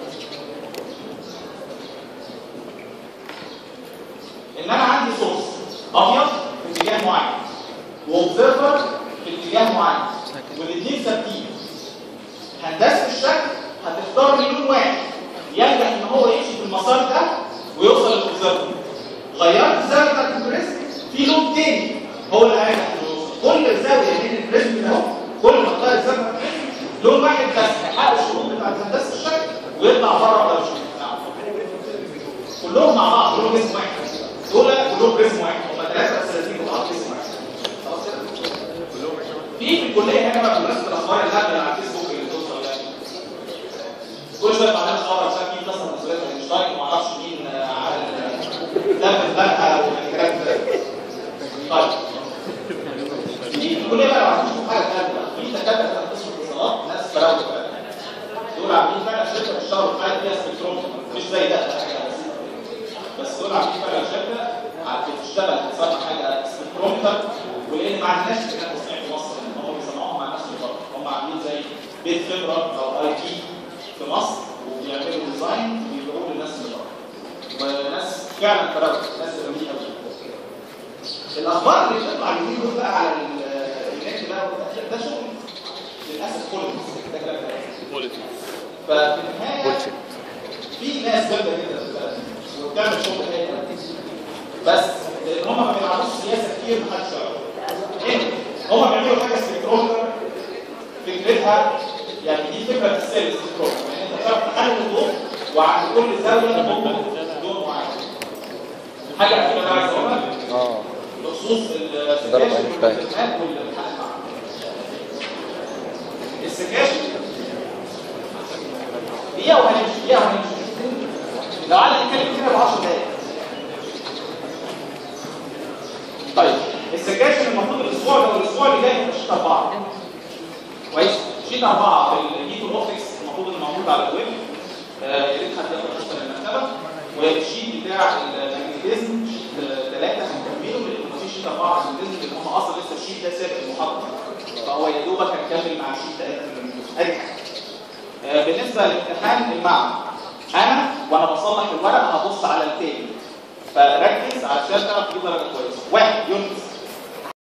ان انا عندي سورس ابيض في اتجاه معين واوبزرفر في اتجاه معين والاثنين ثابتين هندسه الشكل هتختار لي لون واحد ينجح ان هو يمشي في المسار ده ويوصل للاوبزرفر غيرت الزاويه بتاعت البريزم في لون تاني هو اللي هينجح انه يوصل كل زاويه من البريزم ده كل ما تغير الزاويه بتاعت البريزم لون واحد بس هيحقق الشروط بتاعت هندسه الشكل ويطلع بره ولا شروط كلهم مع بعض كلهم اسم واحد دول كلهم بريزم واحد هم ثلاثه بس لازم يكونوا على اسم واحد خلاص كده في في الكليه هنا بقى بمناسبه الاخبار الهبله اللي على الفيسبوك اللي بتوصل يعني كل شويه بعدين خبر عشان مين كسر مسؤوليه اينشتاين وما اعرفش مين آه، عمل دم البرقه والكلام ده طيب في الكليه بقى ما عندوش حاجه ثانيه في دكاتره في قسم الاتصالات ناس فراوده بقى دول عاملين فعلا شركه بتشتغل في حاجه فيها سبيكتروم مش زي ده حاجه بس بس دول عاملين فعلا شركه عارفة بتشتغل بتصنع حاجه سبيكترومتر ولان ما عندناش كده تصنيع في مصر ان هم بيصنعوها مع ناس في بره هم عاملين زي بيت خبره او اي تي في مصر وبيعملوا ديزاين وبيبيعوه للناس اللي بره وناس فعلا فراوده ناس جميله قوي الاخبار اللي بتطلع اليومين دول بقى على ال- النت بقى والتأثير ده شغل للاسف بوليتكس ده كلام بوليتكس ففي النهايه بولشيت في ناس جامده جدا في البلد وبتعمل شغل حلو بس لان هم ما بيلعبوش سياسه كتير محدش يعرف ليه؟ هم بيعملوا حاجه سبيكترومتر فكرتها يعني دي فكره تستاهل السبيكترومتر يعني انت بتعرف تحلل الضوء وعند كل زاويه ممكن لون معين حاجه اخيره بقى عايز اقولها اه بخصوص ضرب السكاشن أينشتاين. والامتحانات والامتحان السكاشن دقيقة وهنمشي دقيقة وهنمشي لو قعدنا نتكلم كده ب 10 دقايق طيب السكاشن المفروض الاسبوع ده والاسبوع اللي جاي يبقى شيت اربعة كويس شيت اربعة في الجيتو اوبتكس المفروض انه موجود على الويب آه، يا ريت حد ياخد نسخة من المكتبة والشيت بتاع الماجنتيزم شيت ثلاثة هنكمله لان مفيش شيت اربعة الماجنتيزم لان هم اصلا لسه الشيت ده سابق المحاضرة فهو يا دوبك هنكمل مع الشيت ثلاثة من الماجنتيزم أي حاجة. آه، بالنسبة لامتحان المعنى أنا وأنا بصلح الورق هبص على التاني فركز عشان تعرف تجيب درجة كويسة واحد يونس